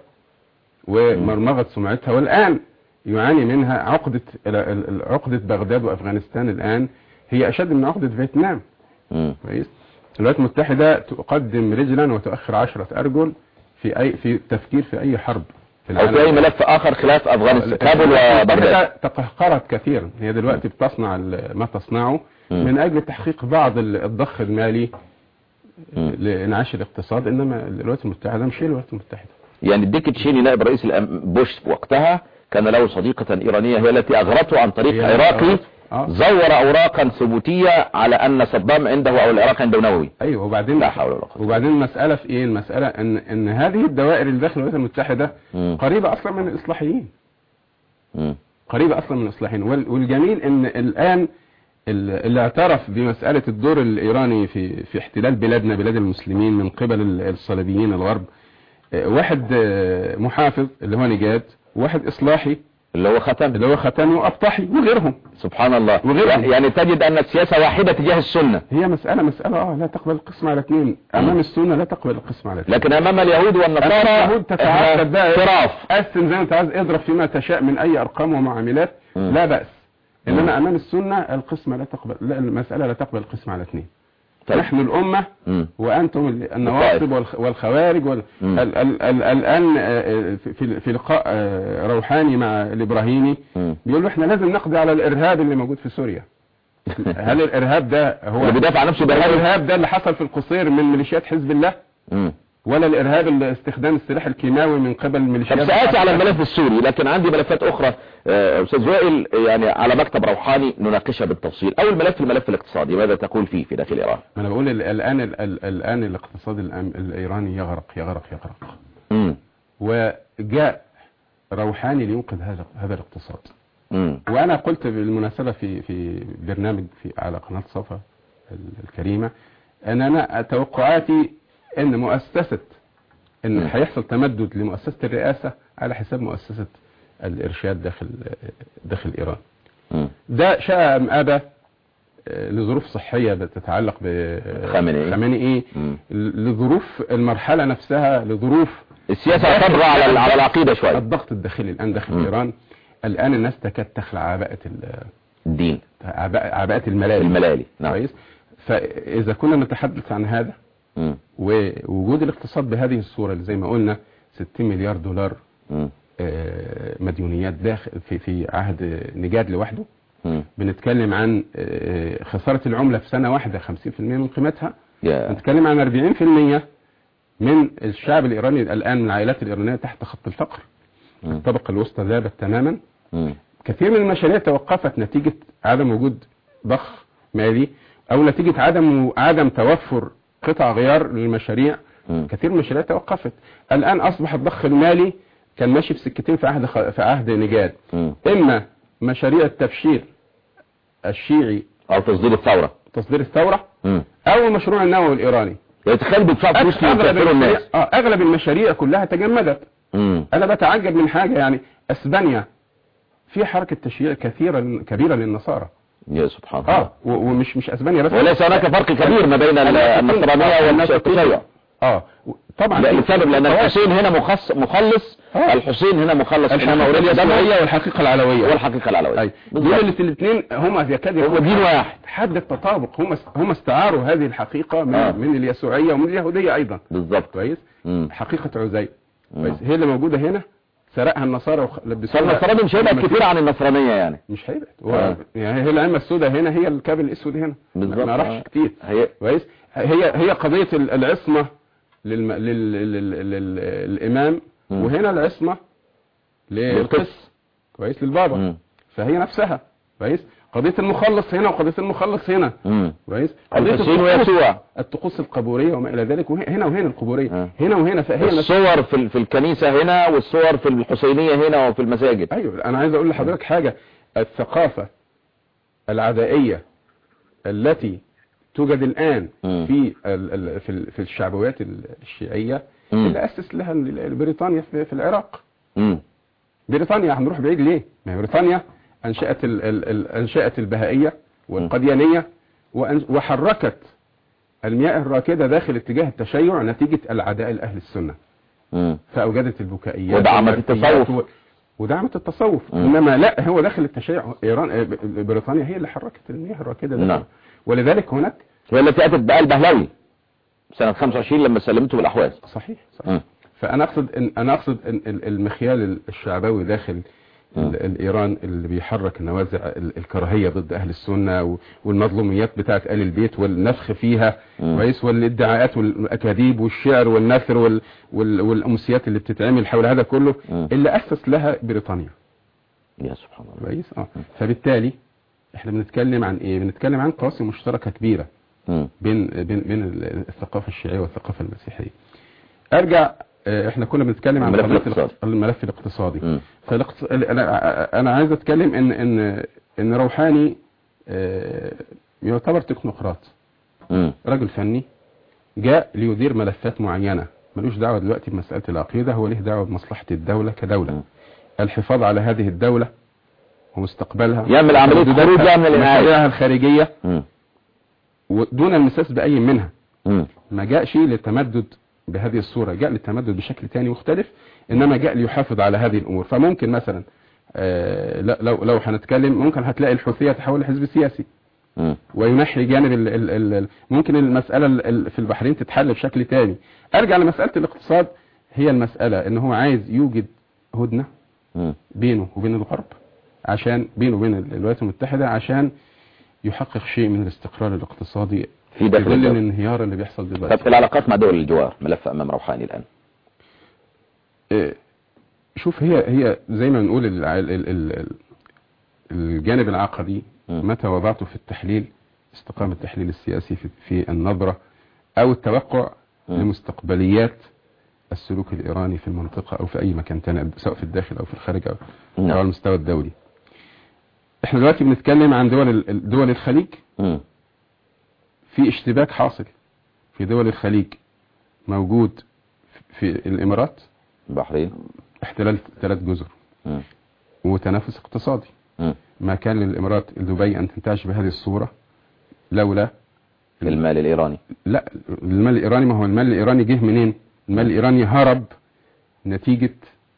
ومرمغة سمعتها والآن يعاني منها عقدة ال- ال- ال- عقدة بغداد وأفغانستان الآن هي أشد من عقدة فيتنام مم. كويس الولايات المتحدة تقدم رجلا وتؤخر عشرة أرجل في أي في التفكير في أي حرب في او في اي ملف اخر خلاف افغانستان كابول وبغداد وبغداد تقهقرت كثيرا هي دلوقتي بتصنع ال- ما تصنعه مم. من أجل تحقيق بعض ال- الضخ المالي مم. لإنعاش الاقتصاد إنما الولايات المتحدة مش هي الولايات المتحدة يعني ديك تشيني نائب رئيس الأم- بوش وقتها كان له صديقة إيرانية هي التي أغرته عن طريق هي- عراقي آه. زور أوراقا ثبوتية على أن صدام عنده أو العراق عنده نووي ايوه وبعدين لا حول ولا قوة وبعدين المسألة في ايه المسألة ان ان هذه الدوائر اللي داخل الولايات المتحدة مم. قريبة اصلا من الاصلاحيين مم. قريبة اصلا من الاصلاحيين وال- والجميل ان الان ال- اللي اعترف بمسألة الدور الايراني في في احتلال بلادنا بلاد المسلمين من قبل ال- الصليبيين الغرب آه، واحد آه، محافظ اللي هو نجاد وواحد اصلاحي اللي هو ختم اللي هو ختامي وابطحي وغيرهم سبحان الله وغيرهم. يعني تجد أن السياسة واحدة تجاه السنة هي مسألة مسألة اه لا تقبل القسم على اثنين امام السنة لا تقبل القسم على اثنين لكن أمام اليهود والنصارى اليهود تتعدد بقى إيه؟ اعتراف قسم زي ما انت عايز اضرب فيما تشاء من اي ارقام ومعاملات مم. لا بأس مم. انما امام السنة القسمة لا تقبل لا المسألة لا تقبل القسم على اثنين طيب. نحن الامة مم. وانتم ال- النواصب والخ- والخوارج وال... مم. ال... ال... ال... الان آه، آه، في- في في لقاء آه، روحاني مع الابراهيمي مم. بيقول له احنا لازم نقضي على الارهاب اللي موجود في سوريا هل الارهاب ده هو اللي بيدافع عن نفسه هل بإرهاب الارهاب ده اللي حصل في القصير من ميليشيات حزب الله مم. ولا الارهاب اللي استخدام السلاح الكيماوي من قبل طب الميليشيات سآتي على الملف السوري لكن عندي ملفات أخرى آه، أستاذ وائل يعني على مكتب روحاني نناقشها بالتفصيل أول ملف الملف الاقتصادي ماذا تقول فيه في داخل إيران ما انا بقول ال- الان ال- ال- الان الاقتصاد الأم- الايراني يغرق يغرق يغرق مم. وجاء روحاني لينقذ هذا هذا الاقتصاد مم. وانا قلت بالمناسبه في في برنامج في على قناه صفا ال- الكريمه ان انا توقعاتي ان مؤسسه ان مم. هيحصل تمدد لمؤسسه الرئاسه على حساب مؤسسه الارشاد داخل داخل ايران مم. ده شاء ام ابى آه، لظروف صحيه بتتعلق خامنئي. بخامنئي مم. لظروف المرحله نفسها لظروف السياسة طبرة على ال- على العقيدة شوية الضغط الداخلي الان داخل مم. ايران الان الناس تكاد تخلع عباءه ال- الدين عباءة عباءة الملالي الملالي نعم كويس فاذا كنا نتحدث عن هذا مم. ووجود الاقتصاد بهذه الصوره اللي زي ما قلنا 60 مليار دولار مم. آه، مديونيات داخل في في عهد نجاد لوحده مم. بنتكلم عن آه، خساره العمله في سنه واحده 50% من قيمتها يا بنتكلم عن 40% من الشعب الايراني الان من العائلات الايرانيه تحت خط الفقر مم. الطبقه الوسطى ذابت تماما مم. كثير من المشاريع توقفت نتيجة عدم وجود ضخ مالي او نتيجة عدم عدم توفر قطع غيار للمشاريع مم. كثير من المشاريع توقفت الان اصبح الضخ المالي كان ماشي في سكتين في عهد خ... في عهد نجاد مم. اما مشاريع التبشير الشيعي او تصدير الثورة تصدير الثورة مم. او المشروع النووي الايراني يعني تخيل بيدفع فلوس اغلب ليكفروا المشاريع الناس اه اغلب المشاريع كلها تجمدت مم. انا بتعجب من حاجة يعني اسبانيا في حركة تشييع كثيرة كبيرة للنصارى يا سبحان اه الله و- ومش مش اسبانيا بس وليس هناك فرق كبير ما بين ال- النصرانية والتشيع اه و- طبعا لا لسبب لان الفوائد. الحسين هنا مخص مخلص آه. الحسين هنا مخلص انما الحقيقة اوريديا الإسلامية دموي والحقيقة العلوية والحقيقة العلوية اي بالظبط. دول الاثنين هما يكاد هو يكون دين واحد حد التطابق هم هم استعاروا هذه الحقيقة من, آه. من اليسوعية ومن اليهودية ايضا بالظبط كويس مم. حقيقة عزيز مم. كويس هي اللي موجودة هنا سرقها النصارى ولبسوها فالنصراني مش هيبقى كتير عن النصرانية يعني مش هيبقى آه. هو يعني هي العمة السوداء هنا هي الكاب الاسود هنا بالظبط. ما نعرفش آه. كتير هي كويس هي هي قضية ال- العصمة للم... لل... لل... لل... للإمام مم. وهنا العصمة للقس كويس للبابا مم. فهي نفسها كويس قضية المخلص هنا وقضية المخلص هنا مم. كويس قضية الحسين الطقوس- ويسوع الطقوس القبورية وما إلى ذلك وه- هنا وهنا القبورية آه. هنا وهنا فهي نفسها الصور في ال- في الكنيسة هنا والصور في الحسينية هنا وفي المساجد ايوه انا عايز اقول لحضرتك حاجة الثقافة العدائية التي توجد الان مم. في ال- ال- في ال- في الشعبويات ال- الشيعية مم. اللي اسس لها ال- بريطانيا في, في العراق مم. بريطانيا هنروح بعيد ليه ما هي بريطانيا انشأت ال ال ال انشأت البهائية والقديانية وأن- وحركت المياه الراكدة داخل اتجاه التشيع نتيجة العداء لأهل السنة مم. فأوجدت البكائيات ودعمت والمرثيات التصوف. و... ودعمت التصوف مم. انما لا هو داخل التشيع ايران آه، ب- بريطانيا هي اللي حركت المياه الراكده ده نعم. ولذلك هناك هي التي اتت بقى البهلوي سنة 25 لما سلمته بالاحواز صحيح صحيح مم. فانا اقصد إن انا اقصد ان ال- المخيال الشعبوي داخل مم. ال- الايران اللي بيحرك نوازع ال- الكراهيه ضد اهل السنه و- والمظلوميات بتاعت ال البيت والنفخ فيها مم. كويس والادعاءات والاكاذيب والشعر والنثر وال- وال- والامسيات اللي بتتعمل حول هذا كله مم. اللي اسس لها بريطانيا يا سبحان الله كويس اه فبالتالي احنا بنتكلم عن ايه بنتكلم عن قواسم مشتركه كبيره مم. بين بين بين الثقافه الشيعيه والثقافه المسيحيه ارجع آه، احنا كنا بنتكلم عن الملف قضية الاقتصادي. الاقتص- الملف الاقتصادي مم. فالاقتص... انا انا عايز اتكلم ان ان ان روحاني آه، يعتبر تكنوقراط مم. رجل فني جاء ليدير ملفات معينه ملوش دعوه دلوقتي بمساله العقيده هو ليه دعوه بمصلحه الدوله كدوله مم. الحفاظ على هذه الدوله ومستقبلها يعمل عملية وحدوداتها خروج يعني من الإنعاش. ومشاريعها الخارجيه مم. ودون المساس باي منها مم. ما جاءش للتمدد بهذه الصورة جاء للتمدد بشكل تاني مختلف انما جاء ليحافظ على هذه الامور فممكن مثلا آه، لا- لو لو هنتكلم ممكن هتلاقي الحوثية تحول لحزب سياسي مم. وينحي جانب ال ال ال ال ممكن المسألة ال- ال- في البحرين تتحل بشكل تاني ارجع لمسألة الاقتصاد هي المسألة ان هو عايز يوجد هدنة مم. بينه وبين الغرب عشان بينه وبين ال- الولايات المتحدة عشان يحقق شيء من الاستقرار الاقتصادي في داخل ظل الدولة. الانهيار اللي بيحصل دلوقتي طب العلاقات مع دول الجوار ملف امام روحاني الان إيه، شوف هي هي زي ما بنقول ال- ال- ال- ال- الجانب العقدي مم. متى وضعته في التحليل استقام التحليل السياسي في, في النظرة او التوقع مم. لمستقبليات السلوك الايراني في المنطقة او في اي مكان تاني سواء في الداخل او في الخارج او نعم. أو على المستوى الدولي احنا دلوقتي بنتكلم عن دول ال- دول الخليج مم. في اشتباك حاصل في دول الخليج موجود في الامارات البحرين احتلال ثلاث جزر مم. وتنافس اقتصادي مم. ما كان للإمارات دبي أن تنتعش بهذه الصورة لولا المال الإيراني لا المال الإيراني ما هو المال الإيراني جه منين المال الإيراني هرب نتيجة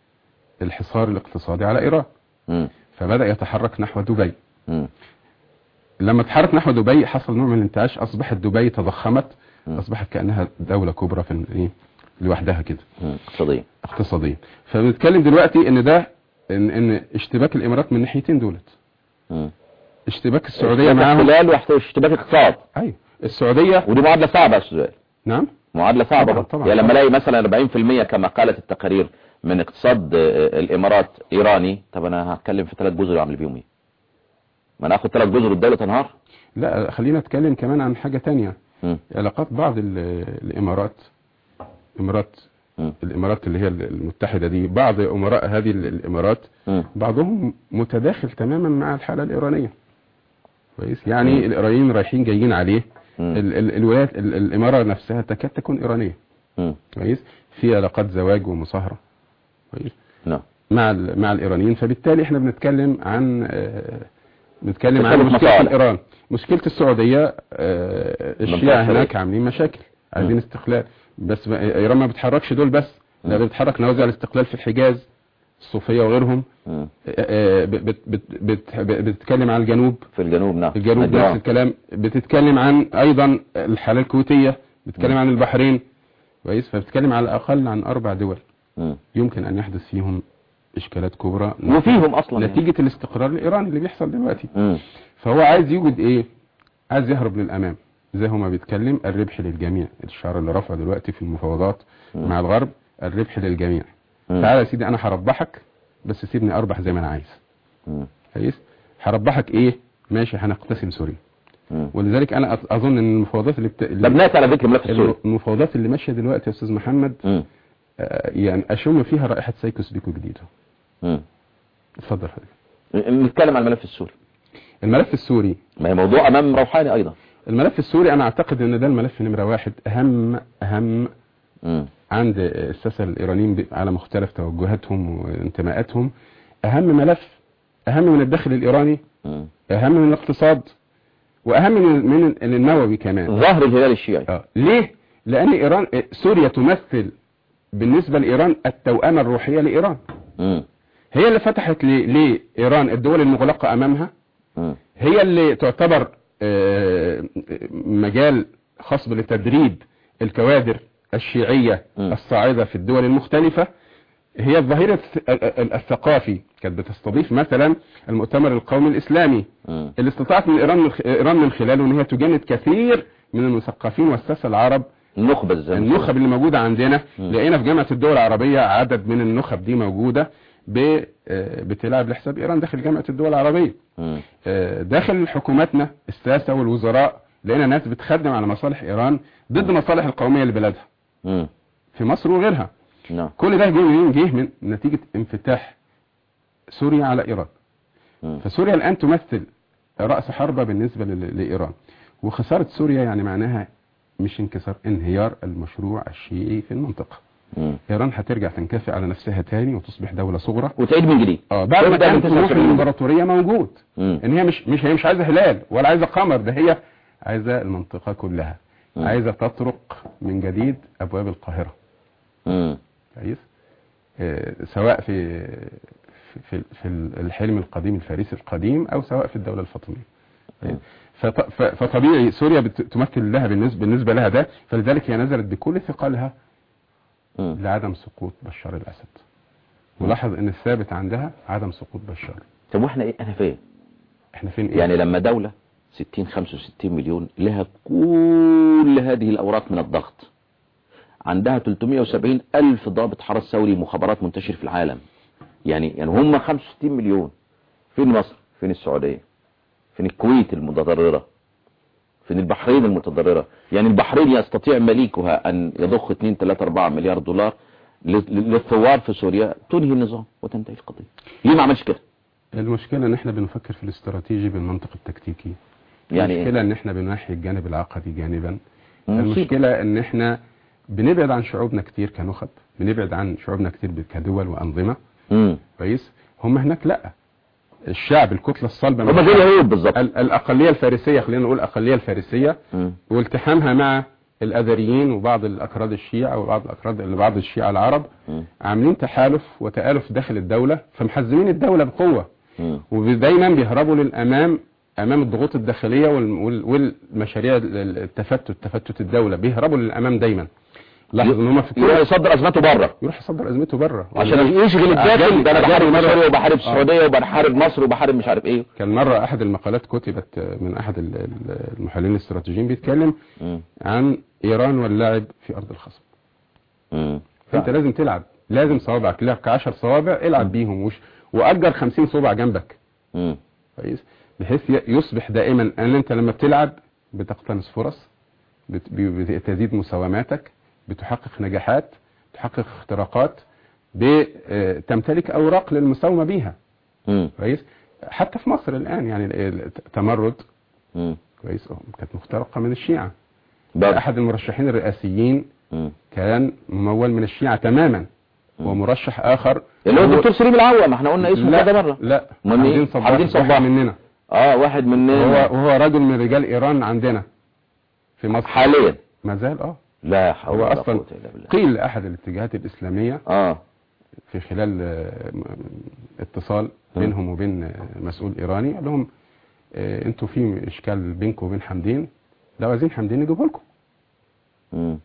الحصار الاقتصادي على إيران مم. فبدأ يتحرك نحو دبي مم. لما تحرك نحو دبي حصل نوع من الانتعاش أصبحت دبي تضخمت مم. أصبحت كأنها دولة كبرى في إيه لوحدها كده مم. اقتصاديا اقتصاديا فبنتكلم دلوقتي ان ده ان, إن اشتباك الامارات من ناحيتين دولت مم. اشتباك السعوديه اشتباك معاهم احتلال واشتباك اقتصاد ايوه السعوديه ودي معادلة صعبة يا أستاذ وائل. نعم معادلة صعبة طبعاً، برضه. طبعاً. يعني لما الاقي مثلا 40% كما قالت التقارير من اقتصاد آه، الامارات ايراني طب انا هتكلم في ثلاث جزر اعمل بيهم ايه ما انا اخد ثلاث جزر الدولة تنهار لا خلينا نتكلم كمان عن حاجه تانية مم. علاقات بعض ال- الامارات امارات مم. الامارات اللي هي المتحده دي بعض امراء هذه ال- الامارات مم. بعضهم متداخل تماما مع الحاله الايرانيه كويس يعني الايرانيين رايحين جايين عليه مم. ال- ال- الولايات ال- الاماره نفسها تكاد تكون ايرانيه مم. كويس في علاقات زواج ومصاهره كويس نعم مع ال- مع الايرانيين فبالتالي احنا بنتكلم عن آه، بنتكلم عن تكلف مشكله مصالح. ايران مشكله السعوديه آه، الشيعة منطقة هناك شرقية. عاملين مشاكل عايزين مم. استقلال بس ما- ايران ما بتحركش دول بس لا مم. بتحرك نوازع الاستقلال في الحجاز الصوفيه وغيرهم مم. آه، آه، بت- بت- بت- بت- بتتكلم عن الجنوب في الجنوب نعم الجنوب نفس نجران. الكلام بتتكلم عن ايضا الحاله الكويتيه بتتكلم مم. عن البحرين كويس فبتتكلم على الاقل عن اربع دول مم. يمكن ان يحدث فيهم اشكالات كبرى وفيهم اصلا يعني. نتيجة الاستقرار الايراني اللي بيحصل دلوقتي مم. فهو عايز يوجد ايه عايز يهرب للامام زي هما بيتكلم الربح للجميع الشعار اللي رفعه دلوقتي في المفاوضات مم. مع الغرب الربح للجميع مم. تعالى يا سيدي انا هربحك بس سيبني اربح زي ما انا عايز مم. كويس هربحك ايه ماشي هنقتسم سوريا مم. ولذلك انا أظ- اظن ان المفاوضات اللي, بت... طب اللي ناتي على ذكر الملف السوري المفاوضات اللي ماشيه دلوقتي يا استاذ محمد مم. آه، يعني اشم فيها رائحه سايكوس بيكو جديده مم. اتفضل حضرتك نتكلم عن الملف السوري الملف السوري ما هي موضوع امام روحاني ايضا الملف السوري انا اعتقد ان ده الملف نمرة واحد اهم اهم مم. عند الساسة الايرانيين ب- على مختلف توجهاتهم وانتماءاتهم اهم ملف اهم من الداخل الايراني مم. اهم من الاقتصاد واهم من من النووي كمان ظهر الهلال الشيعي اه ليه لان ايران سوريا تمثل بالنسبة لايران التوأمة الروحية لايران مم. هي اللي فتحت ل- لايران الدول المغلقة امامها مم. هي اللي تعتبر آه، مجال خاص لتدريب الكوادر الشيعية م. الصاعدة في الدول المختلفة هي الظهير الث- ال- الثقافي كانت بتستضيف مثلا المؤتمر القومي الإسلامي مم. اللي استطاعت من إيران من خ- إيران من خلاله أن هي تجند كثير من المثقفين والساسة العرب النخبة زي ما النخب اللي موجودة عندنا م. لقينا في جامعة الدول العربية عدد من النخب دي موجودة ب- آه، بتلعب لحساب إيران داخل جامعة الدول العربية مم. آه، داخل حكوماتنا الساسة والوزراء لقينا ناس بتخدم على مصالح إيران ضد مصالح القومية لبلادها مم. في مصر وغيرها نعم كل ده جه منين جه من نتيجة انفتاح سوريا على إيران مم. فسوريا الآن تمثل رأس حربة بالنسبة ل- لإيران وخسارة سوريا يعني معناها مش انكسار انهيار المشروع الشيعي في المنطقة مم. إيران هترجع تنكفي على نفسها تاني وتصبح دولة صغرى وتعيد من جديد اه بعد ما كل ده كان من طموح 79. الامبراطورية موجود مم. ان هي مش مش هي مش عايزه هلال ولا عايزه قمر ده هي عايزه المنطقه كلها مم. عايزه تطرق من جديد ابواب القاهره مم. كويس آه، سواء في في في الحلم القديم الفارسي القديم او سواء في الدوله الفاطميه مم. فط- ف- فطبيعي سوريا بت- تمثل لها بالنسبه بالنسبه لها ده فلذلك هي نزلت بكل ثقلها مم. لعدم سقوط بشار الاسد ولاحظ ان الثابت عندها عدم سقوط بشار طب واحنا ايه احنا فين احنا فين ايه يعني لما دولة 60 65 مليون لها كل هذه الاوراق من الضغط عندها 370 الف ضابط حرس ثوري مخابرات منتشر في العالم يعني يعني هم 65 مليون فين مصر فين السعودية فين الكويت المتضررة فين البحرين المتضررة يعني البحرين يستطيع مليكها ان يضخ 2 3 4 مليار دولار لل- للثوار في سوريا تنهي النظام وتنتهي القضية ليه ما عملش كده المشكلة ان احنا بنفكر في الاستراتيجي بالمنطق التكتيكي يعني إيه؟ المشكلة ان احنا بننحي الجانب العقدي جانبا مصيبة. المشكلة ان احنا بنبعد عن شعوبنا كتير كنخب بنبعد عن شعوبنا كتير كدول وانظمة مم. كويس هم هناك لا الشعب الكتله الصلبه من هم زي الشعب. اليهود بالظبط ال- الاقليه الفارسيه خلينا نقول الاقليه الفارسيه مم. والتحامها مع الاذريين وبعض الاكراد الشيعة وبعض الاكراد بعض الشيعة العرب مم. عاملين تحالف وتآلف داخل الدولة فمحزمين الدولة بقوة مم. ودايما بيهربوا للامام امام الضغوط الداخليه وال- وال- والمشاريع ال- التفتت تفتت الدوله بيهربوا للامام دايما لاحظ ان هم في يروح كل يصدر ازمته بره يروح يصدر ازمته بره عشان يشغل الداخل ده انا بحارب مرة- سوريا وبحارب آه. السعوديه وبحارب مصر وبحارب مش عارف ايه كان مره احد المقالات كتبت من احد ال- ال- المحللين الاستراتيجيين بيتكلم مم. عن ايران واللعب في ارض الخصم مم. فانت لازم تلعب لازم صوابعك لك 10 صوابع العب بيهم وش واجر 50 صوبع جنبك مم. كويس بحيث ي- يصبح دائما ان انت لما بتلعب بتقتنص فرص بت- بي- بتزيد مساوماتك بتحقق نجاحات تحقق اختراقات بتمتلك اوراق للمساومه بيها مم. كويس حتى في مصر الان يعني ال- التمرد مم. كويس كانت مخترقه من الشيعه برضه. احد المرشحين الرئاسيين مم. كان ممول من الشيعه تماما ومرشح اخر اللي هو الدكتور سليم العوا ما احنا قلنا اسمه لا كده مره لا أمال مين؟ حمدين صباح حمدين صباح. واحد مننا اه واحد من وهو وهو رجل من رجال ايران عندنا في مصر حاليا ما زال اه لا حول هو ولا اصلا قوة إلا بالله. قيل لاحد الاتجاهات الاسلاميه اه في خلال آه، م- اتصال بينهم وبين آه، مسؤول ايراني قال لهم آه، انتوا في اشكال بينكم وبين حمدين لو عايزين حمدين نجيبه لكم مم.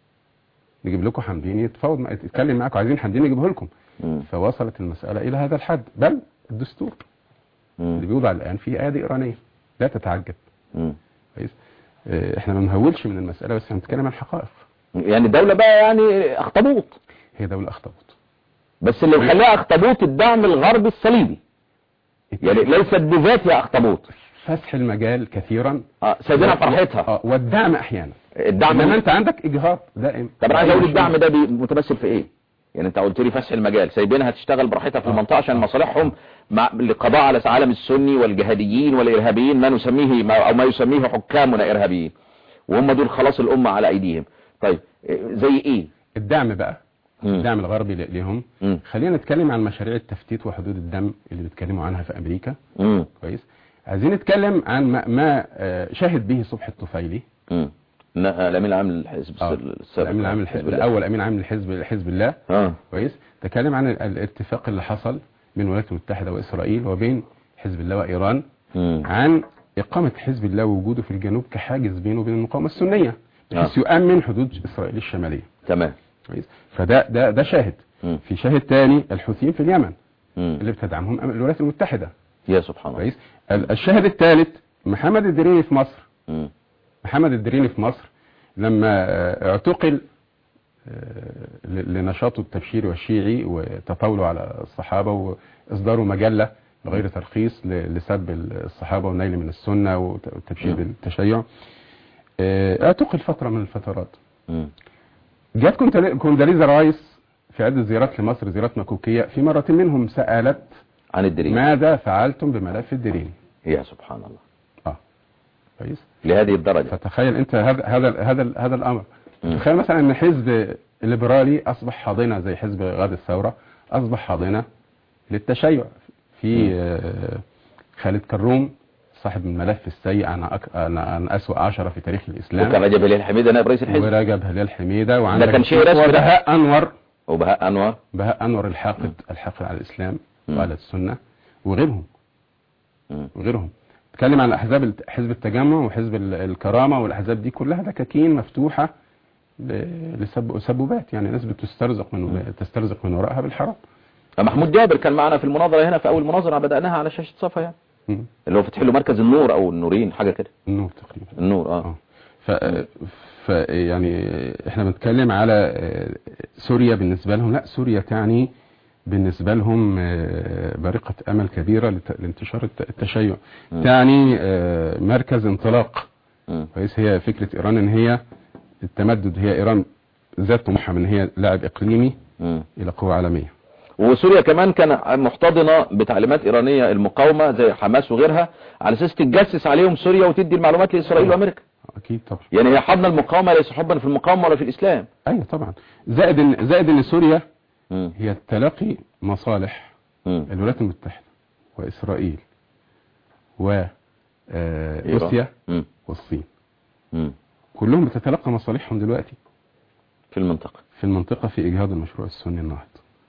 نجيب لكم حمدين يتفاوض مع- يتكلم معاكم عايزين حمدين نجيبه لكم مم. فوصلت المساله الى هذا الحد بل الدستور اللي مم. بيوضع الان فيه ايادي ايرانيه لا تتعجب مم. كويس آه، احنا ما بنهولش من المساله بس هنتكلم عن حقائق يعني الدولة بقى يعني اخطبوط هي دوله اخطبوط بس اللي مخليها اخطبوط الدعم الغربي الصليبي يعني ليست بذاتها اخطبوط فتح المجال كثيرا اه سايبينها فرحتها اه والدعم احيانا الدعم انما انت عندك اجهاض دائم طب انا عايز اقول الدعم ده بي- متمثل في ايه يعني انت قلت لي فسح المجال سايبينها تشتغل براحتها في آه. المنطقه عشان مصالحهم مع للقضاء على العالم السني والجهاديين والارهابيين ما نسميه ما او ما يسميه حكامنا ارهابيين وهم دول خلاص الامه على ايديهم طيب إيه- زي ايه الدعم بقى مم. الدعم الغربي ل- لهم مم. خلينا نتكلم عن مشاريع التفتيت وحدود الدم اللي بيتكلموا عنها في امريكا مم. كويس عايزين نتكلم عن ما, ما آه، شهد به صبح الطفيلي مم. ن- الامين العام للحزب آه، السابق الامين العام للحزب بالله. الاول امين عام للحزب حزب الله اه كويس تكلم عن ال- الاتفاق اللي حصل بين الولايات المتحده واسرائيل وبين حزب الله وايران مم. عن اقامه حزب الله ووجوده في الجنوب كحاجز بينه وبين المقاومه السنيه بحيث آه. يؤمن حدود اسرائيل الشماليه تمام كويس فده ده ده شاهد مم. في شاهد تاني الحوثيين في اليمن مم. اللي بتدعمهم الولايات المتحده يا سبحان الله كويس ال- الشاهد الثالث محمد الدريني في مصر مم. محمد الدريني في مصر لما آه، اعتقل آه، ل- لنشاطه التبشيري والشيعي وتطاوله على الصحابة وإصداره مجلة بغير ترخيص ل- لسب الصحابة والنيل من السنة وت- والتبشير مم. بالتشيع آه، اعتقل فترة من الفترات مم. جات كوندالي- كونداليزا رايس في عدة زيارات لمصر زيارات مكوكية في مرة منهم سألت عن الدريم ماذا فعلتم بملف الدريني يا سبحان الله اه كويس لهذه الدرجة فتخيل انت هذا هذا هذا هذا الامر مم. تخيل مثلا ان حزب ليبرالي اصبح حاضنه زي حزب غد الثوره اصبح حاضنه للتشيع في آه، خالد كروم صاحب الملف السيء عن أك... عن عن اسوأ عشرة في تاريخ وكان الاسلام رجب هلال حميدة نائب رئيس الحزب ورجب هلال حميده وعندك ده كان شيء رسمي ده. وبهاء انور وبهاء انور بهاء انور الحاقد الحاقد على الاسلام مم. وعلى السنه وغيرهم مم. وغيرهم تكلم عن احزاب الت- حزب التجمع وحزب ال- الكرامه والاحزاب دي كلها دكاكين مفتوحه ل- لسب سبوبات يعني ناس بتسترزق من تسترزق من وراءها بالحرام محمود جابر كان معنا في المناظرة هنا في اول مناظرة بدأناها على شاشة صفا يعني مم. اللي هو فتح له مركز النور او النورين حاجة كده النور تقريبا النور اه اه ف... ف يعني احنا بنتكلم على آه، سوريا بالنسبه لهم لا سوريا تعني بالنسبه لهم آه، بارقه امل كبيره لت- لانتشار الت- التشيع مم. تعني آه، مركز انطلاق مم. كويس هي فكره ايران ان هي التمدد هي ايران ذات طموحها من هي لاعب اقليمي مم. الى قوه عالميه وسوريا كمان كان محتضنة بتعليمات إيرانية المقاومة زي حماس وغيرها على أساس تتجسس عليهم سوريا وتدي المعلومات لإسرائيل وأمريكا اكيد طبعا يعني هي حضن المقاومة ليس حبا في المقاومة ولا في الإسلام ايوه طبعا زائد ان زائد ان سوريا مم. هي تلاقي مصالح مم. الولايات المتحدة وإسرائيل إيران. وروسيا مم. والصين مم. كلهم بتتلقى مصالحهم دلوقتي في المنطقة في المنطقة في إجهاض المشروع السني النهض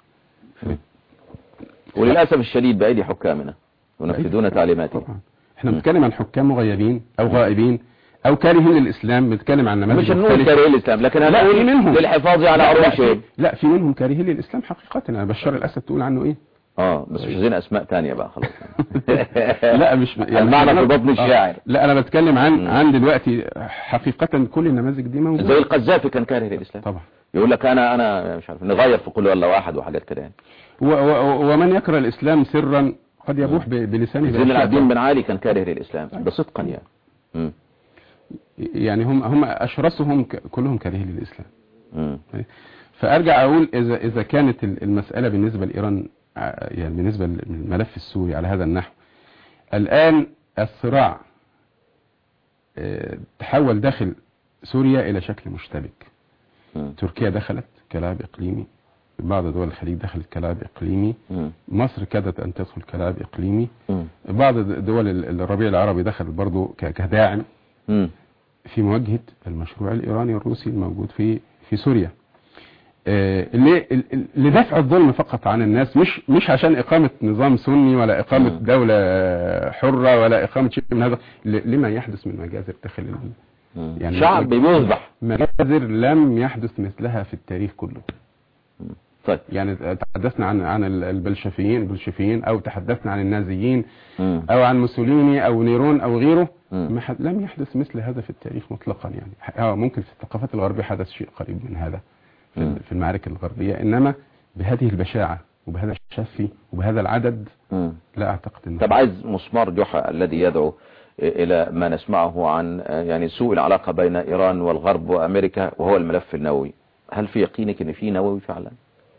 وللأسف الشديد بأيدي حكامنا ينفذون تعليماتهم طبعا احنا بنتكلم عن حكام مغيبين أو غائبين أو كارهين للإسلام بنتكلم عن نماذج مش نقول مختلفة. كارهين الإسلام لكن لا، هنقول في منهم. للحفاظ على لا، لا، عروشهم في- لا في منهم كارهين للإسلام حقيقة يعني بشار الأسد تقول عنه إيه اه بس مش عايزين اسماء تانية بقى خلاص لا مش المعنى في بطن آه. الشاعر لا انا بتكلم عن مم. عن دلوقتي حقيقة كل النماذج دي زي موجودة القذافي كان كاره للاسلام طبعا يقول لك انا انا مش عارف نغير في كل ولا واحد وحاجات كده يعني و و ومن يكره الاسلام سرا قد يبوح ب- بلسانه زين بأشياء العابدين بن علي كان كاره للاسلام ده صدقا يعني مم. يعني هم هم اشرسهم ك- كلهم كارهين للاسلام مم. فارجع اقول اذا اذا كانت ال- المساله بالنسبه لايران ع- يعني بالنسبه للملف السوري على هذا النحو الان الصراع آه، تحول داخل سوريا الى شكل مشتبك مم. تركيا دخلت كلاعب اقليمي بعض دول الخليج دخلت كلاعب اقليمي مم. مصر كادت ان تدخل كلاعب اقليمي مم. بعض دول ال- الربيع العربي دخلت برضو ك- كداعم مم. في مواجهة المشروع الإيراني الروسي الموجود في في سوريا آه، ل- ل- لدفع الظلم فقط عن الناس مش مش عشان إقامة نظام سني ولا إقامة مم. دولة حرة ولا إقامة شيء من هذا ل- لما يحدث من مجازر داخل ال- مم. يعني شعب بيذبح مجازر لم يحدث مثلها في التاريخ كله طيب يعني تحدثنا عن عن ال- البلشفيين البلشفيين او تحدثنا عن النازيين مم. او عن موسوليني او نيرون او غيره مم. ما حد لم يحدث مثل هذا في التاريخ مطلقا يعني اه ممكن في الثقافات الغربية حدث شيء قريب من هذا في, مم. في المعارك الغربية انما بهذه البشاعة وبهذا الشفي وبهذا العدد مم. لا اعتقد انه طب عايز مسمار جحا الذي يدعو إلى ما نسمعه عن يعني سوء العلاقة بين إيران والغرب وأمريكا وهو الملف النووي هل في يقينك أن في نووي فعلا؟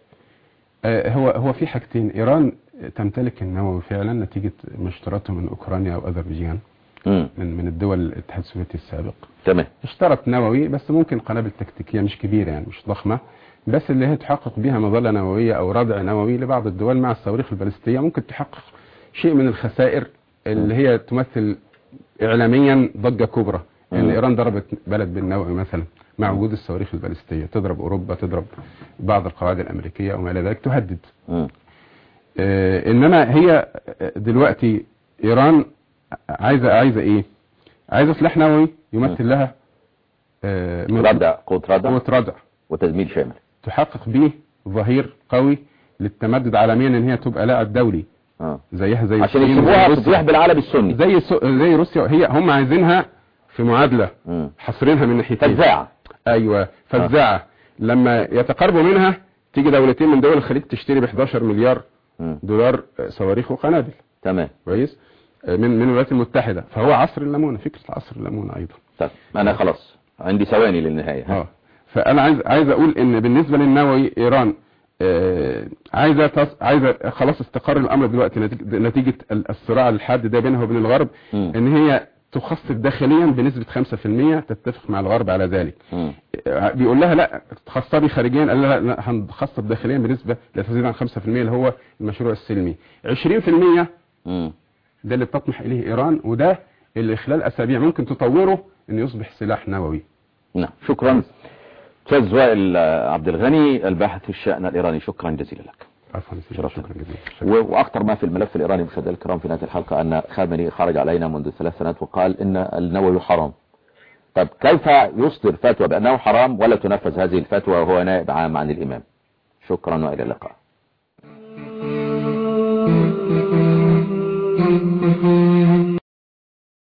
آه، هو هو في حاجتين ايران تمتلك النووي فعلا نتيجة ما اشترته من اوكرانيا او اذربيجان مم. من من الدول الاتحاد السوفيتي السابق تمام اشترت نووي بس ممكن قنابل تكتيكية مش كبيرة يعني مش ضخمة بس اللي هي تحقق بها مظلة نووية او ردع نووي لبعض الدول مع الصواريخ البالستية ممكن تحقق شيء من الخسائر اللي هي تمثل اعلاميا ضجة كبرى ان مم. ايران ضربت بلد بالنووي مثلا مع وجود الصواريخ البالستية تضرب اوروبا تضرب بعض القواعد الامريكية وما الى ذلك تهدد مم. آه، انما هي دلوقتي ايران عايزه عايزه ايه عايزه سلاح نووي يمثل لها آه، من ردع قوة ردع قوه ردع وتزميل شامل تحقق به ظهير قوي للتمدد عالميا ان هي تبقى لاعب دولي آه. زيها زي عشان الصين، يسيبوها زي روسيا. تطيح بالعالم السني زي سو- زي روسيا هي هم عايزينها في معادله مم. حاصرينها من ناحيتين فزاعة ايوه فزاعه لما يتقربوا منها تيجي دولتين من دول الخليج تشتري ب 11 مليار مم. دولار آه، صواريخ وقنابل تمام كويس آه، من من الولايات المتحدة فهو عصر الليمونة فكرة عصر الليمونة أيضا طيب أنا خلاص عندي ثواني للنهاية ها. اه فأنا عايز عايز أقول إن بالنسبة للنووي إيران آه، عايزة تص... عايزة خلاص استقر الأمر دلوقتي نتيجة, نتيجة ال- الصراع الحاد ده بينها وبين الغرب مم. إن هي تخصص داخليا بنسبة 5% تتفق مع الغرب على ذلك مم. آه، بيقول لها لا تخصبي خارجيا قال لها لا هنخصب داخليا بنسبة لا تزيد عن 5% اللي هو المشروع السلمي 20% مم. ده اللي بتطمح إليه إيران وده اللي خلال أسابيع ممكن تطوره إنه يصبح سلاح نووي نعم شكرا أستاذ وائل عبد الغني الباحث في الشأن الإيراني شكرا جزيلا لك عفوا سيدي، شرفتنا. شكرا جزيلا و- وأخطر ما في الملف الإيراني مشاهدينا الكرام في نهاية الحلقة أن خامنئي خرج علينا منذ ثلاث سنوات وقال إن النووي حرام طب كيف يصدر فتوى بأنه حرام ولا تنفذ هذه الفتوى وهو نائب عام عن الإمام شكرا وإلى اللقاء